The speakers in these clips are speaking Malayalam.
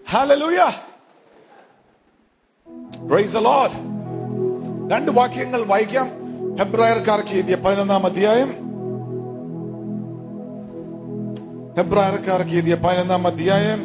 Hallelujah. Praise the Lord. രണ്ട് വാക്യങ്ങൾ വായിക്കാം ഹെബ്രായർക്കാർക്ക് എഴുതിയ പതിനൊന്നാം അധ്യായം ഹെബ്രായർക്കാർക്ക് എഴുതിയ പതിനൊന്നാം അധ്യായം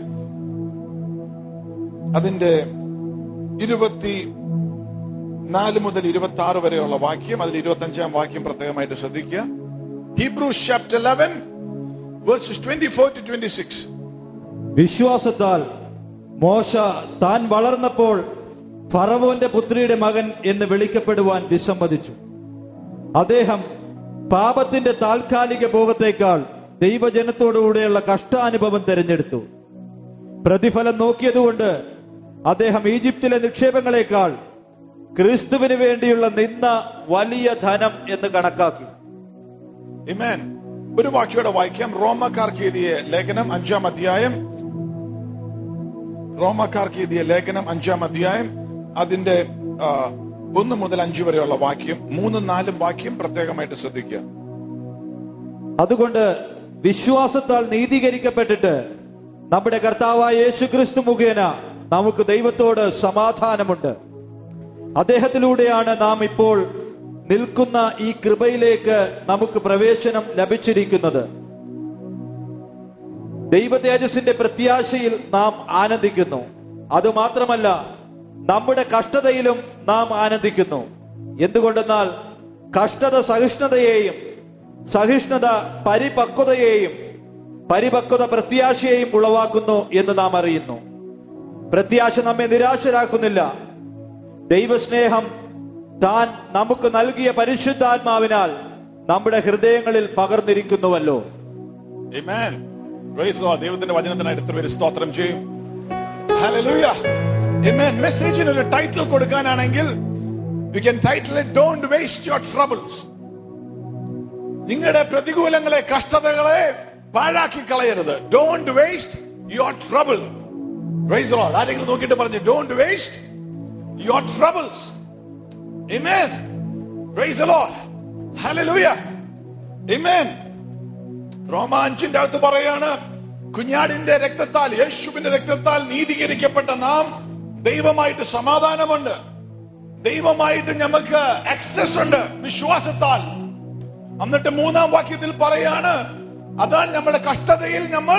അതിന്റെ ഇരുപത്തി നാല് മുതൽ ഇരുപത്തി ആറ് വരെയുള്ള വാക്യം അതിൽ ഇരുപത്തി അഞ്ചാം വാക്യം പ്രത്യേകമായിട്ട് ശ്രദ്ധിക്കുക Hebrews chapter eleven verses twenty four to twenty six വിശ്വാസത്താൽ മോശ താൻ വളർന്നപ്പോൾ ഫറവോന്റെ പുത്രിയുടെ മകൻ എന്ന് വിളിക്കപ്പെടുവാൻ വിസമ്മതിച്ചു അദ്ദേഹം പാപത്തിന്റെ താൽക്കാലിക ഭോഗത്തേക്കാൾ ദൈവജനത്തോടുകൂടെയുള്ള കഷ്ടാനുഭവം തിരഞ്ഞെടുത്തു പ്രതിഫലം നോക്കിയതുകൊണ്ട് അദ്ദേഹം ഈജിപ്തിലെ നിക്ഷേപങ്ങളെക്കാൾ ക്രിസ്തുവിന് വേണ്ടിയുള്ള നിന്ന വലിയ ധനം എന്ന് കണക്കാക്കി Amen. ഒരു വാക്യോടെ വായിക്കാം റോമക്കാർക്ക് എഴുതിയ ലേഖനം അഞ്ചാം അധ്യായം റോമക്കാർക്ക് എഴുതിയ ലേഖനം അഞ്ചാം അധ്യായം അതിന്റെ ആ, ഒന്ന് മുതൽ അഞ്ച് വരെയുള്ള വാക്യം മൂന്നും നാലും വാക്യം പ്രത്യേകമായിട്ട് ശ്രദ്ധിക്കുക അതുകൊണ്ട് വിശ്വാസത്താൽ നീതീകരിക്കപ്പെട്ടിട്ട് നമ്മുടെ കർത്താവായ യേശു ക്രിസ്തു മുഖേന നമുക്ക് ദൈവത്തോട് സമാധാനമുണ്ട് അദ്ദേഹത്തിലൂടെയാണ് നാം ഇപ്പോൾ നിൽക്കുന്ന ഈ കൃപയിലേക്ക് നമുക്ക് പ്രവേശനം ലഭിച്ചിരിക്കുന്നത് ദൈവ തേജസ്സിന്റെ പ്രത്യാശയിൽ നാം ആനന്ദിക്കുന്നു അതുമാത്രമല്ല നമ്മുടെ കഷ്ടതയിലും നാം ആനന്ദിക്കുന്നു എന്തുകൊണ്ടെന്നാൽ കഷ്ടത സഹിഷ്ണുതയെയും സഹിഷ്ണുത പരിപക്വതയെയും പരിപക്വത പ്രത്യാശയെയും ഉളവാക്കുന്നു എന്ന് നാം അറിയുന്നു പ്രത്യാശ നമ്മെ നിരാശരാക്കുന്നില്ല ദൈവസ്നേഹം താൻ നമുക്ക് നൽകിയ പരിശുദ്ധാത്മാവിനാൽ നമ്മുടെ ഹൃദയങ്ങളിൽ പകർന്നിരിക്കുന്നുവല്ലോ Amen. Praise the Lord. ദൈവത്തിന്റെ വചനത്തിനായിട്ട് എത്ര പേര് സ്തോത്രം ചെയ്യും Hallelujah. Amen. മെസ്സേജിന് ഒരു ടൈറ്റിൽ കൊടുക്കാനാണെങ്കിൽ you can title don't waste your troubles നിങ്ങളുടെ പ്രതികൂലങ്ങളെ കഷ്ടതകളെ പാഴാക്കി കളയരുത് don't waste your trouble praise the Lord. ആരെങ്കിലും നോക്കിയിട്ട് പറഞ്ഞു don't waste your troubles Amen. Praise the Lord. Hallelujah. Amen. റോമ അഞ്ചിന്റെ അകത്ത് പറയാണ് കുഞ്ഞാടിന്റെ രക്തത്താൽ യേശുവിന്റെ രക്തത്താൽ നീതീകരിക്കപ്പെട്ട നാം ദൈവമായിട്ട് സമാധാനമുണ്ട് ദൈവമായിട്ട് നമുക്ക് ആക്സസ് ഉണ്ട് വിശ്വാസത്താൽ എന്നിട്ട് മൂന്നാം വാക്യത്തിൽ പറയാണ് അതാണ് നമ്മുടെ കഷ്ടതയിൽ നമ്മൾ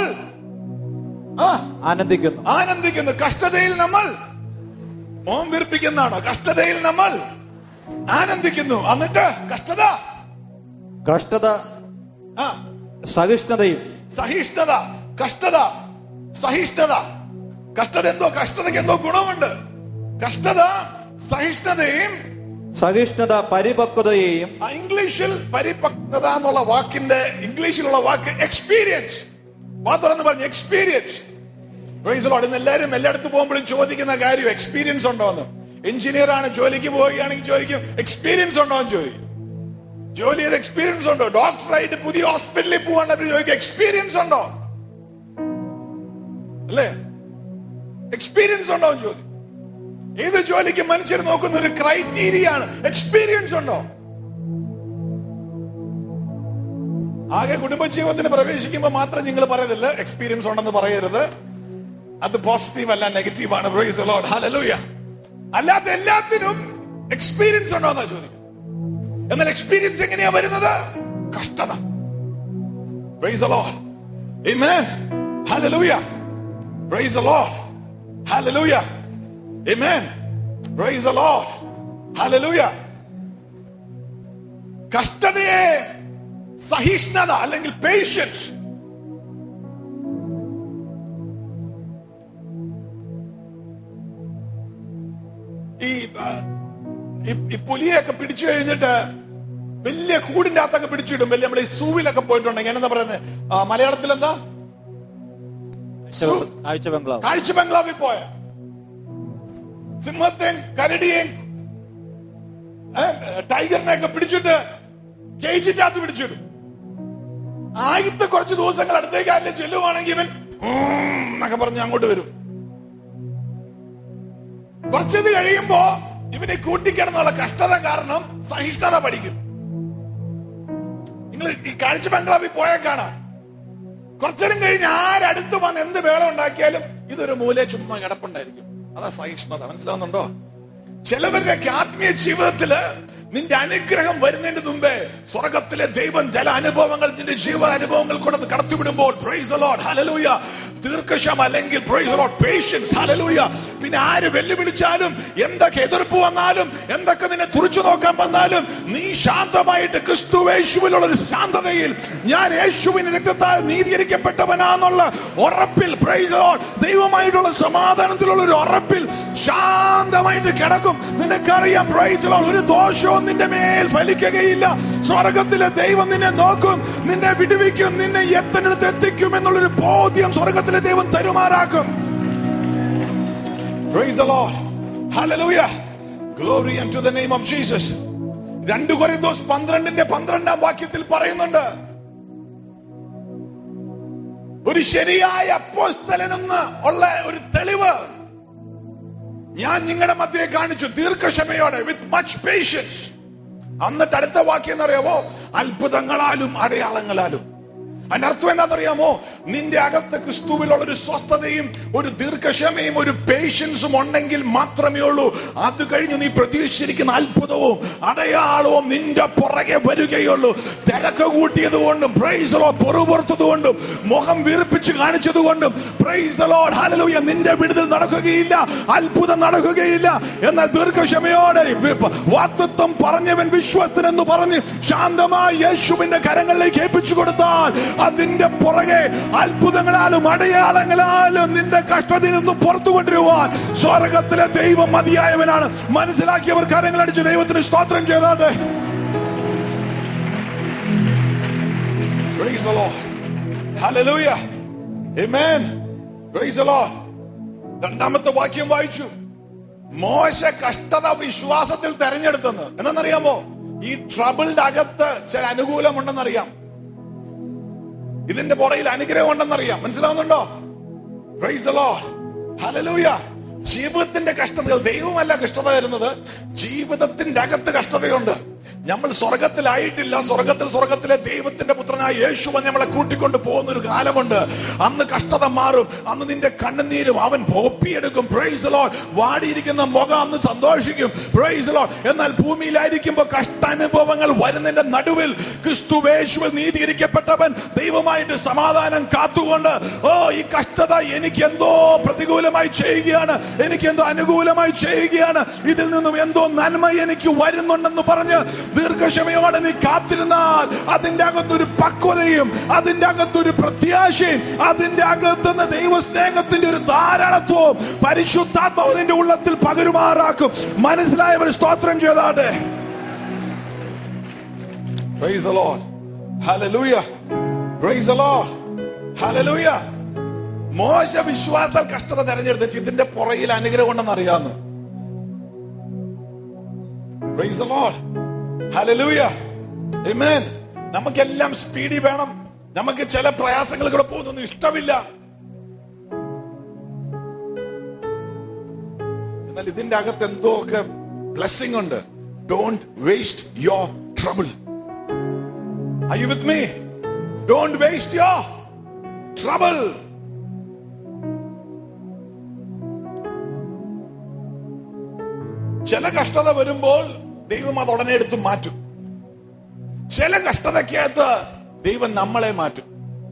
ആ ആനന്ദിക്കുന്നു ആനന്ദിക്കുന്നു കഷ്ടതയിൽ നമ്മൾ മോം വീർപ്പിക്കുന്നതാണോ കഷ്ടതയിൽ നമ്മൾ ആനന്ദിക്കുന്നു എന്നിട്ട് കഷ്ടത കഷ്ടത ആ സഹിഷ്ണുതയും സഹിഷ്ണുത കഷ്ടത സഹിഷ്ണുത കഷ്ടത എന്തോ കഷ്ടതയ്ക്ക് എന്തോ ഗുണമുണ്ട് കഷ്ടത സഹിഷ്ണുതയും സഹിഷ്ണുത പരിപക്വതയെയും ആ ഇംഗ്ലീഷിൽ പരിപക്വത എന്നുള്ള വാക്കിന്റെ ഇംഗ്ലീഷിലുള്ള വാക്ക് എക്സ്പീരിയൻസ് മാത്രം പറഞ്ഞു എക്സ്പീരിയൻസ് ഇന്ന് എല്ലാവരും എല്ലായിടത്ത് പോകുമ്പോഴും ചോദിക്കുന്ന കാര്യം എക്സ്പീരിയൻസ് ഉണ്ടോ എന്ന് എഞ്ചിനീയർ ആണ് ജോലിക്ക് പോവുകയാണെങ്കിൽ ചോദിക്കും എക്സ്പീരിയൻസ് ഉണ്ടോ എന്ന് ചോദിക്കും ജോലി ചെയ്ത് എക്സ്പീരിയൻസ് ഉണ്ടോ ഡോക്ടറായിട്ട് പുതിയ ഹോസ്പിറ്റലിൽ പോകാണ്ട് ചോദിക്കും എക്സ്പീരിയൻസ് ഉണ്ടോ അല്ലേ എക്സ്പീരിയൻസ് ഉണ്ടോ എന്ന് ചോദിക്കും ഏത് ജോലിക്ക് മനുഷ്യർ നോക്കുന്ന ഒരു ക്രൈറ്റീരിയ ആണ് എക്സ്പീരിയൻസ് ഉണ്ടോ ആകെ കുടുംബജീവിതത്തിന് പ്രവേശിക്കുമ്പോൾ മാത്രം നിങ്ങൾ പറയരുത് എക്സ്പീരിയൻസ് ഉണ്ടെന്ന് പറയരുത് അത് പോസിറ്റീവ് അല്ല നെഗറ്റീവ് ആണ് പ്രൈസ് the Lord. Hallelujah. അല്ലാത്ത എല്ലാത്തിനും എക്സ്പീരിയൻസ് ഉണ്ടോ എന്നാ ചോദിക്കും എന്നാൽ എക്സ്പീരിയൻസ് എങ്ങനെയാ വരുന്നത് കഷ്ടത praise the Lord. Amen. Hallelujah. Praise the Lord. Hallelujah. Amen. Praise the Lord. Hallelujah. കഷ്ടതയെ സഹിഷ്ണുത അല്ലെങ്കിൽ പേഷ്യൻസ് ഈ ആ, ഈ- ഈ പുലിയൊക്കെ പിടിച്ചു കഴിഞ്ഞിട്ട് വലിയ കൂടിന്റെ അകത്തൊക്കെ പിടിച്ചിടും വലിയ നമ്മൾ ഈ സൂവിലൊക്കെ പോയിട്ടുണ്ടെങ്കിൽ എന്താ പറയുന്നത് ആ, മലയാളത്തിൽ എന്താ സൂ. ആഴ്ച ബംഗ്ലാവ് കാഴ്ച ബംഗ്ലാവിൽ പോയ സിംഹത്തെയും കരടിയെയും ഏ, ടൈഗറിനെയൊക്കെ പിടിച്ചിട്ട് കേജിന്റെ അകത്ത് പിടിച്ചിടും ആദ്യത്തെ കുറച്ച് ദിവസങ്ങൾ അടുത്തേക്ക് ആരിലും ചെല്ലുവാണെങ്കിൽ ഇവൻ ഉം എന്നൊക്കെ പറഞ്ഞ് അങ്ങോട്ട് വരും കുറച്ചത് കഴിയുമ്പോ ഇവനെ കൂട്ടിക്കിടന്നുള്ള കഷ്ടത കാരണം സഹിഷ്ണുത പഠിക്കും നിങ്ങൾ ഈ കാഴ്ച ബംഗ്ലാവിൽ പോയാൽ കാണാം കുറച്ചേരം കഴിഞ്ഞ് ആരടുത്ത് വന്ന് എന്ത് വേളം ഉണ്ടാക്കിയാലും ഇതൊരു മൂലെ ചുമ്മാ കിടപ്പുണ്ടായിരിക്കും അതാ സഹിഷ്ണുത മനസ്സിലാവുന്നുണ്ടോ ചിലവരുടെയൊക്കെ ആത്മീയ ജീവിതത്തില് നിന്റെ അനുഗ്രഹം വരുന്നതിന് മുമ്പേ സ്വർഗത്തിലെ ദൈവം ചില അനുഭവങ്ങൾ നിന്റെ ജീവ അനുഭവങ്ങൾ കൊണ്ട് കടത്തിവിടുമ്പോൾ പ്രൈസ് ലോഡ് ഹലലൂയ ദീർഘക്ഷമ അല്ലെങ്കിൽ പ്രൈസ് ലോഡ് പേഷ്യൻസ് ഹലലൂയ പിന്നെ ആര് വെല്ലുവിളിച്ചാലും എന്തൊക്കെ എതിർപ്പ് വന്നാലും എന്തൊക്കെ നിന്നെ തുറച്ചു നോക്കാൻ വന്നാലും നീ ശാന്തമായിട്ട് ക്രിസ്തു യേശുവിലുള്ള ഒരു ശാന്തതയിൽ ഞാൻ യേശുവിന്റെ രക്തത്താൽ നീതീകരിക്കപ്പെട്ടവനാന്നുള്ള ഉറപ്പിൽ പ്രൈസ് ലോഡ് ദൈവമായിട്ടുള്ള സമാധാനത്തിലുള്ള ഒരു ഉറപ്പിൽ ശാന്തമായിട്ട് കിടക്കും നിനക്കറിയാം പ്രൈസ് ലോഡ് ഒരു ദോഷവും നിന്റെ മേൽ ഫലിക്കുകയില്ല സ്വർഗത്തിലെ ദൈവം നിന്നെ നോക്കും നിന്നെ വിടുവിക്കും നിന്നെ എത്തനടുത്ത് എത്തിക്കും എന്നുള്ളൊരു ബോധ്യം സ്വർഗത്തിലെ ദൈവം തരുമാറാക്കും Praise the Lord. Hallelujah. Glory unto the name of Jesus. രണ്ട് കൊരിന്തോസ് പന്ത്രണ്ടിന്റെ പന്ത്രണ്ടാം വാക്യത്തിൽ പറയുന്നുണ്ട് ഒരു ശരിയായ അപ്പോസ്തലനെന്ന് ഉള്ള ഒരു തെളിവ് ഞാൻ നിങ്ങളുടെ മധ്യേ കാണിച്ചു ദീർഘക്ഷമയോടെ വിത്ത് മച്ച് പേഷ്യൻസ് എന്നിട്ട് അടുത്ത വാക്യം എന്നറിയാമോ അത്ഭുതങ്ങളാലും അടയാളങ്ങളാലും അതിന്റെ അർത്ഥം എന്താണെന്നറിയാമോ നിന്റെ അകത്ത് ക്രിസ്തുവിലുള്ള ഒരു സ്വസ്ഥതയും ഒരു ദീർഘക്ഷമയും ഒരു പേഷ്യൻസും ഉണ്ടെങ്കിൽ മാത്രമേ ഉള്ളൂ അത് കഴിഞ്ഞ് നീ പ്രതീക്ഷിച്ചിരിക്കുന്ന അത്ഭുതവും അടയാളവും നിന്റെ പുറകെ വരികയുള്ളൂ തിരക്ക് കൂട്ടിയത് കൊണ്ടും പ്രൈസ് ലോ പൊറുപുറത്തത് കൊണ്ടും മുഖം വീർപ്പിച്ച് കാണിച്ചത് കൊണ്ടും പ്രൈസ് ലോഡ് ഹല്ലേലൂയ നിന്റെ വിടുതൽ നടക്കുകയില്ല അത്ഭുതം നടക്കുകയില്ല എന്നാൽ ദീർഘക്ഷമയോടെ വാക്തത്വം പറഞ്ഞവൻ വിശ്വസ്തനെന്ന് പറഞ്ഞ് ശാന്തമായി യേശുവിന്റെ കരങ്ങളിലേക്ക് ഏൽപ്പിച്ചു കൊടുത്താൽ അതിന്റെ പുറകെ അത്ഭുതങ്ങളാലും അടയാളങ്ങളാലും നിന്റെ കഷ്ടതയിൽ നിന്നും പുറത്തു കൊണ്ടുവരുവാൻ സ്വർഗത്തിലെ ദൈവം മതിയായവനാണ് മനസ്സിലാക്കിയവർ കരങ്ങൾ അടിച്ച് ദൈവത്തിന് സ്തോത്രം ചെയ്താട്ടെ Praise the Lord. Hallelujah. Amen. Praise the Lord. രണ്ടാമത്തെ വാക്യം വായിച്ചു മോശ കഷ്ടത വിശ്വാസത്തിൽ തെരഞ്ഞെടുത്തെന്ന് എന്നറിയാമോ ഈ ട്രബിളിന്റെ അകത്ത് ചില അനുകൂലമുണ്ടെന്നറിയാം ഇതിന്റെ പുറയിൽ അനുഗ്രഹം ഉണ്ടെന്നറിയാം മനസ്സിലാവുന്നുണ്ടോ പ്രൈസ് ഹലലൂയ ജീവിതത്തിന്റെ കഷ്ടതകൾ ദൈവമല്ല കഷ്ടത വരുന്നത് ജീവിതത്തിന്റെ അകത്ത് കഷ്ടതയുണ്ട് നമ്മൾ സ്വർഗത്തിലായിട്ടില്ല സ്വർഗത്തിൽ സ്വർഗത്തിലെ ദൈവത്തിന്റെ പുത്രനായ യേശു വന്ന് നമ്മളെ കൂട്ടിക്കൊണ്ട് പോകുന്ന ഒരു കാലമുണ്ട് അന്ന് കഷ്ടത മാറും അന്ന് നിന്റെ കണ്ണുനീരും അവൻ പോപ്പിയെടുക്കും പ്രൈസ് ലോഡ് വാടിയിരിക്കുന്ന മുഖം അന്ന് സന്തോഷിക്കും പ്രൈസ് ലോഡ് എന്നാൽ ഭൂമിയിലായിരിക്കുമ്പോൾ കഷ്ടാനുഭവങ്ങൾ വരുന്നതിന്റെ നടുവിൽ ക്രിസ്തു യേശുവിൽ നീതീകരിക്കപ്പെട്ടവൻ ദൈവമായിട്ട് സമാധാനം കാത്തുകൊണ്ട് ഓ ഈ കഷ്ടത എനിക്ക് എന്തോ പ്രതികൂലമായി ചെയ്യുകയാണ് എനിക്ക് എന്തോ അനുകൂലമായി ചെയ്യുകയാണ് ഇതിൽ നിന്നും എന്തോ നന്മ എനിക്ക് വരുന്നുണ്ടെന്ന് പറഞ്ഞ് ദീർഘക്ഷമയോടെ നീ കാത്തിരുന്നാൽ അതിന്റെ അകത്തൊരു പക്വതയും അതിന്റെ അകത്തൊരു പ്രത്യാശയും അതിന്റെ അകത്തുനിന്ന് ദൈവസ്നേഹത്തിന്റെ ഒരു ധാരാളത്വവും പരിശുദ്ധാത്മാവ് നിന്റെ ഉള്ളത്തിൽ പകരുമാറാക്കും മനസ്സിലായവർ സ്തോത്രം ചെയ്താട്ടെ Praise the Lord. Hallelujah. Praise the Lord. Hallelujah. മോശ വിശ്വാസ കഷ്ടത തെരഞ്ഞെടുത്ത് ഇതിന്റെ പുറയിൽ അനുഗ്രഹം ഉണ്ടെന്ന് അറിയാന്ന് Praise the Lord. Hallelujah. Amen. നമുക്കെല്ലാം സ്പീഡി വേണം നമുക്ക് ചില പ്രയാസങ്ങൾ കൂടെ പോകുന്നൊന്നും ഇഷ്ടമില്ല എന്നാൽ ഇതിന്റെ അകത്ത് എന്തോ ഒക്കെ ബ്ലെസ്സിംഗ് ഉണ്ട് don't waste your trouble Are you with me? Don't waste your trouble. ചില കഷ്ടത വരുമ്പോൾ ദൈവം അത് ഉടനെ എടുത്ത് മാറ്റും ചില കഷ്ടതയ്ക്കകത്ത് ദൈവം നമ്മളെ മാറ്റും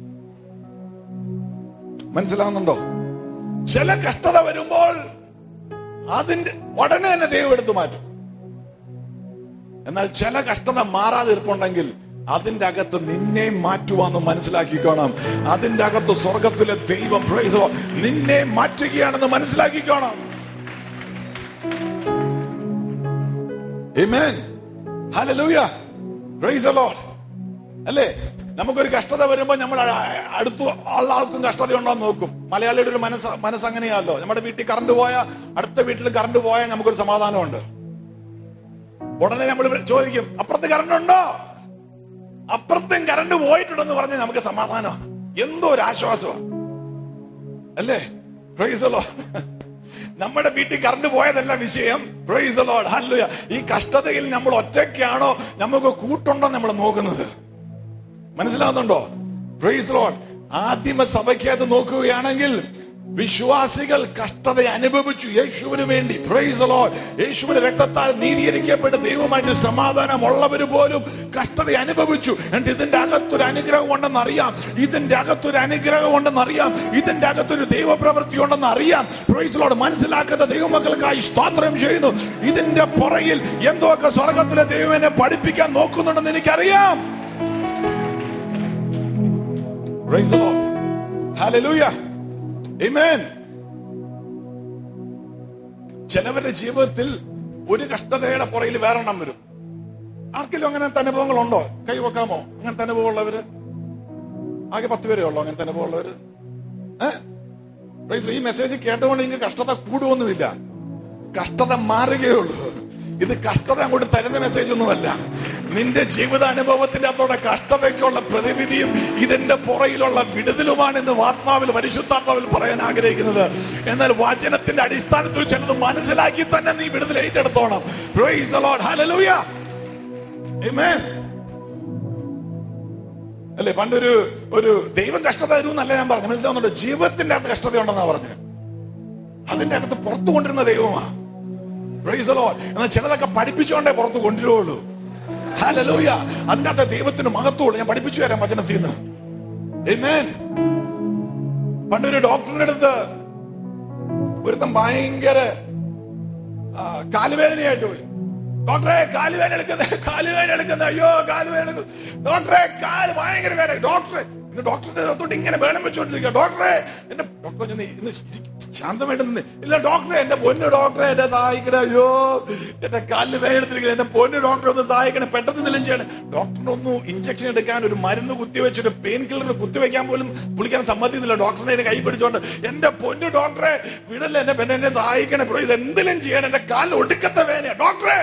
മനസ്സിലാവുന്നുണ്ടോ ചില കഷ്ടത വരുമ്പോൾ അതിന്റെ ഉടനെ തന്നെ ദൈവം എടുത്തു മാറ്റും എന്നാൽ ചില കഷ്ടത മാറാതെ ഇരിപ്പുണ്ടെങ്കിൽ അതിന്റെ അകത്ത് നിന്നെ മാറ്റുവാന്ന് മനസ്സിലാക്കിക്കോണം അതിന്റെ അകത്ത് സ്വർഗത്തിലെ ദൈവം praise the Lord, നിന്നെ മാറ്റുകയാണെന്ന് മനസ്സിലാക്കിക്കോണം Amen. Hallelujah. Praise the Lord. അല്ലേ നമുക്കൊരു കഷ്ടത വരുമ്പോ നമ്മൾ അടുത്ത ഉള്ള ആൾക്കും കഷ്ടത ഉണ്ടോ എന്ന് നോക്കും മലയാളിയുടെ ഒരു മനസ്സ് മനസ്സ് അങ്ങനെയാണല്ലോ നമ്മുടെ വീട്ടിൽ കറണ്ട് പോയാൽ അടുത്ത വീട്ടിൽ കറണ്ട് പോയാൽ നമുക്കൊരു സമാധാനമുണ്ട് ഉടനെ നമ്മൾ ചോദിക്കും അപ്പുറത്ത് കറണ്ട് ഉണ്ടോ അപ്പുറത്തും കറണ്ട് പോയിട്ടുണ്ടെന്ന് പറഞ്ഞ് നമുക്ക് സമാധാനം എന്തോ ഒരു ആശ്വാസമാണ് അല്ലേ പ്രൈസലോ നമ്മുടെ വീട്ടിൽ കറണ്ട് പോയതല്ല വിഷയം പ്രൈസലോഡ് ഹല്ലുയ ഈ കഷ്ടതയിൽ നമ്മൾ ഒറ്റയ്ക്കാണോ നമുക്ക് കൂട്ടുണ്ടോ നമ്മൾ നോക്കുന്നത് മനസ്സിലാവുന്നുണ്ടോ പ്രൈസ് ലോഡ് ആദിമ സഭയ്ക്കകത്ത് നോക്കുകയാണെങ്കിൽ വിശ്വാസികൾ കഷ്ടത അനുഭവിച്ചു യേശുവിന് വേണ്ടി Praise the Lord. യേശുവിന്റെ രക്തത്താൽ നീതീകരിക്കപ്പെട്ട ദൈവമായിട്ട് സമാധാനമുള്ളവര് പോലും കഷ്ടത അനുഭവിച്ചു എന്നിട്ട് ഇതിന്റെ അകത്തൊരു അനുഗ്രഹം ഉണ്ടെന്ന് അറിയാം ഇതിന്റെ അകത്തൊരു അനുഗ്രഹം ഉണ്ടെന്ന് അറിയാം ഇതിന്റെ അകത്തൊരു ദൈവപ്രവൃത്തി ഉണ്ടെന്ന് അറിയാം Praise the Lord. മനസ്സിലാക്കുന്ന ദൈവമക്കൾക്കായി സ്തോത്രം ചെയ്യുന്നു ഇതിന്റെ പുറകിൽ എന്തൊക്കെ സ്വർഗത്തിലെ ദൈവം എന്നെ പഠിപ്പിക്കാൻ നോക്കുന്നുണ്ടെന്ന് എനിക്കറിയാം Praise the Lord. Hallelujah. Amen. ചിലവരുടെ ജീവിതത്തിൽ ഒരു കഷ്ടതയുടെ പുറയിൽ വേറെണ്ണം വരും ആർക്കെങ്കിലും അങ്ങനത്തെ അനുഭവങ്ങൾ ഉണ്ടോ കൈ വെക്കാമോ അങ്ങനത്തെ അനുഭവം ഉള്ളവര് ആകെ പത്ത് പേരേ ഉള്ളോ അങ്ങനത്തെ അനുഭവം ഉള്ളവര് ഏഹ് Praise the Lord. ഈ മെസ്സേജ് കേട്ടുകൊണ്ട് നിങ്ങൾക്ക് കഷ്ടത കൂടുവൊന്നുമില്ല കഷ്ടത മാറുകയുള്ളൂ ഇത് കഷ്ടത അങ്ങോട്ട് തരുന്ന മെസ്സേജ് ഒന്നുമല്ല നിന്റെ ജീവിതാനുഭവത്തിന്റെ അകത്തോടെ കഷ്ടതയ്ക്കുള്ള പ്രതിവിധിയും ഇതിന്റെ പുറയിലുള്ള വിടുതലുമാണ് ഇന്ന് ആത്മാവിൽ പരിശുദ്ധാത്മാവിൽ പറയാൻ ആഗ്രഹിക്കുന്നത് എന്നാൽ വചനത്തിന്റെ അടിസ്ഥാനത്തിൽ ചിലത് മനസ്സിലാക്കി തന്നെ നീ വിടുതൽ ഏറ്റെടുത്തോണം Praise the Lord. Hallelujah. Amen. അല്ലേ പണ്ടൊരു ഒരു ദൈവം കഷ്ടത തരുമെന്നല്ല ഞാൻ പറഞ്ഞു മനസ്സിലാവുന്നുണ്ട് ജീവിതത്തിന്റെ അകത്ത് കഷ്ടത ഉണ്ടെന്നാ പറഞ്ഞത് അതിന്റെ അകത്ത് പുറത്തു കൊണ്ടിരുന്ന ദൈവമാ Praise the Lord. എന്നാൽ ചിലതൊക്കെ പഠിപ്പിച്ചുകൊണ്ടേ പുറത്ത് കൊണ്ടുവരുള്ളൂ ഹല്ലേലൂയ അതിന്റെ അകത്ത് ദൈവത്തിന് മഹത്വമുള്ളൂ ഞാൻ പഠിപ്പിച്ചു തരാം വചനത്തിൽ നിന്ന് Amen. പണ്ടൊരു ഡോക്ടറിന്റെ അടുത്ത് ഒരുത്തൻ ഭയങ്കര ആ, കാലുവേദനയായിട്ട് പോയി ഡോക്ടറെ കാലുവേദന എടുക്കുന്നത് കാലുവേദന എടുക്കുന്നത് അയ്യോ കാലുവേദന എടുക്കുന്നു ഡോക്ടറെ കാല് ഭയങ്കര വേദന ഡോക്ടറെ ഇന്ന് ഡോക്ടറുടെ തൊട്ട് ഇങ്ങനെ വേണം വെച്ചുകൊണ്ടിരിക്കുക ഡോക്ടറെ എന്റെ ഡോക്ടർ ചെന്ന് ഇന്ന് ഇരി- ശാന്തമായിട്ട് നിന്ന് ഇല്ല ഡോക്ടറെ എന്റെ പൊന്നു ഡോക്ടറെ എന്നെ സഹായിക്കണേ അയ്യോ എന്റെ കാലിന് വേദന എടുത്തിരിക്കുന്നത് എന്റെ പൊന്നു ഡോക്ടറെ ഒന്ന് സഹായിക്കണേ പെട്ടെന്ന് നിലം ചെയ്യണം ഡോക്ടറിനൊന്നും ഇഞ്ചക്ഷൻ എടുക്കാൻ ഒരു മരുന്ന് കുത്തിവെച്ചിട്ട് പെയിൻ കില്ലർ കുത്തിവെക്കാൻ പോലും പുള്ളിക്കാൻ സമ്മതിക്കുന്നില്ല ഡോക്ടറിനെ എന്നെ കൈ പിടിച്ചോണ്ട് എന്റെ പൊന്നു ഡോക്ടറെ വിടല്ലേ എന്നെ പിന്നെ എന്നെ സഹായിക്കണേ പ്രോയ്സ് എന്തെങ്കിലും ചെയ്യണം എന്റെ കാലിൽ ഒടുക്കത്തെ വേനയാ ഡോക്ടറെ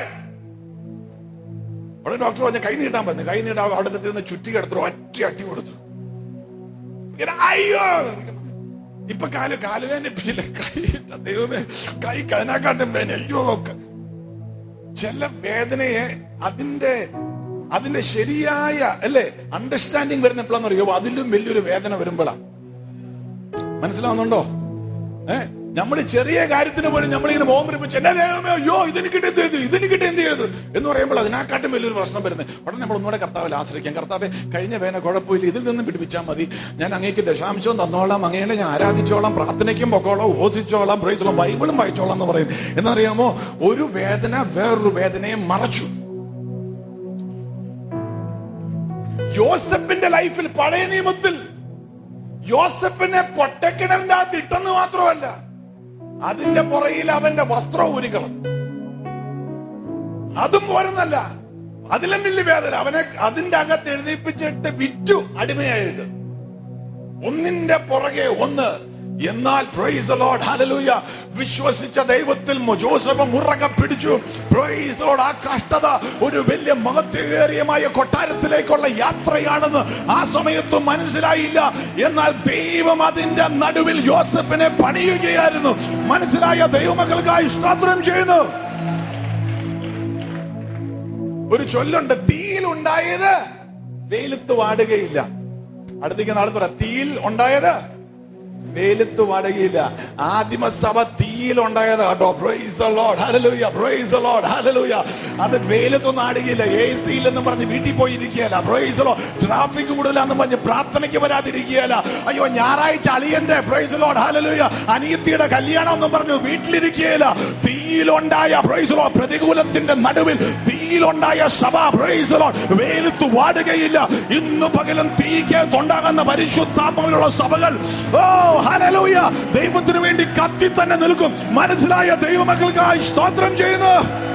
അവിടെ ഡോക്ടർ പറഞ്ഞ കൈ നീട്ടാൻ പറഞ്ഞു കൈ നീട്ടാൻ അവിടെ നിന്ന് ചുറ്റി കിടത്തു ഒറ്റ അടി കൊടുത്തു ഇങ്ങനെ അയ്യോ ഇപ്പൊ കാല് കാലുവേന ഇപ്പില്ല കൈ ദൈവമേ കൈ കതിനാക്കാട്ടും വേന അയ്യോ ഒക്കെ ചില വേദനയെ അതിന്റെ അതിന്റെ ശരിയായ അല്ലേ അണ്ടർസ്റ്റാൻഡിങ് വരുന്ന എപ്പോഴാന്ന് അറിയോ അതിലും വലിയൊരു വേദന വരുമ്പോഴാ മനസ്സിലാവുന്നുണ്ടോ ഏ നമ്മൾ ചെറിയ കാര്യത്തിന് പോലും നമ്മളിങ്ങനെ മോഹരിപ്പിച്ച് എന്നെ ദൈവമേ അയ്യോ ഇതിന് കിട്ടി എന്ത് ചെയ്തു ഇതിന് കിട്ടി എന്ത് ചെയ്തു എന്ന് പറയുമ്പോൾ അതിനെക്കാട്ടും വലിയൊരു പ്രശ്നം വരുന്നത് ഉടനെ നമ്മൾ ഒന്നുകൂടെ കർത്താവിൽ ആശ്രയിക്കാം കർത്താവെ കഴിഞ്ഞ വേന കുഴപ്പമില്ല ഇതിൽ നിന്നും പിടിപ്പിച്ചാൽ മതി ഞാൻ അങ്ങേക്ക് ദശാംശവും തന്നോളാം അങ്ങയുടെ ഞാൻ ആരാധിച്ചോളാം പ്രാർത്ഥനയ്ക്കും പൊക്കോളാം ഓസിച്ചോളാം പ്രയോഗിച്ചോളാം ബൈബിളും വായിച്ചോളാം എന്ന് പറയും എന്നറിയാമോ ഒരു വേദന വേറൊരു വേദനയെ മറച്ചു യോസഫിന്റെ ലൈഫിൽ പഴയ നിയമത്തിൽ യോസഫിനെ പൊട്ടക്കിണറിന്റെ അകത്ത് ഇട്ടെന്ന് മാത്രമല്ല അതിന്റെ പുറയിൽ അവന്റെ വസ്ത്രം ഉരുക്കണം അതും പോരെന്നല്ല അതിലും വലിയ വേദന അവനെ അതിന്റെ അകത്ത് എഴുതിപ്പിച്ചിട്ട് വിറ്റു അടിമയായിട്ട് ഒന്നിന്റെ പുറകെ ഒന്ന് എന്നാൽ പ്രൈസ് the Lord hallelujah വിശ്വസിച്ച ദൈവത്തിൽ മു- ജോസഫ് മുറക പിടിച്ചു പ്രൈസ് the Lord ആ കഷ്ടത ഒരു വലിയ മഹത്വേറിയമായ കൊട്ടാരത്തിലേക്കുള്ള യാത്രയാണെന്ന് ആ സമയത്ത് മനസ്സിലായില്ല എന്നാൽ ദൈവം അതിന്റെ നടുവിൽ യോസഫിനെ പണിയുകയായിരുന്നു മനസ്സിലായ ദൈവമക്കൾക്കായി സ്തോത്രം ചെയ്യുന്നു ഒരു ചൊല്ലുണ്ട് തീയിൽ ഉണ്ടായത് വെയിലത്ത് വാടുകയില്ല അടുത്തേക്ക് നാളെ പറ തീയിൽ ഉണ്ടായത് വെയിലത്ത് വാടുകയില്ല ആദിമസഭ തീയിൽ ഉണ്ടായത് കേട്ടോ praise the Lord hallelujah praise the Lord hallelujah അത് വെയിലത്തൊന്നും ആടുകയില്ല എ സിയിൽ എന്ന് പറഞ്ഞ് വീട്ടിൽ പോയി ഇരിക്കുകയല്ല പ്രൈസ് the Lord ട്രാഫിക് കൂടുതലാന്ന് പറഞ്ഞ് പ്രാർത്ഥനയ്ക്ക് വരാതിരിക്കുകയല്ല അയ്യോ ഞായറാഴ്ച അളിയന്റെ പ്രൈസ് the Lord hallelujah അനിയത്തിയുടെ കല്യാണം എന്ന് പറഞ്ഞു വീട്ടിലിരിക്കുകയില്ല തീയിലുണ്ടായ പ്രൈസ് the Lord പ്രതികൂലത്തിന്റെ നടുവിൽ തീയിലുണ്ടായ സഭ പ്രൈസ് the Lord വെയിലത്ത് വാടുകയില്ല ഇന്ന് പകലും തീക്ക് തൊണ്ടാകുന്ന പരിശുദ്ധാത്മാവിലുള്ള സഭകൾ ഓ ഹല്ലേലൂയ ദൈവത്തിന് വേണ്ടി കത്തി തന്നെ നിൽക്കും മനസ്സിലായ ദൈവമക്കൾക്കായി സ്തോത്രം ചെയ്യുന്നു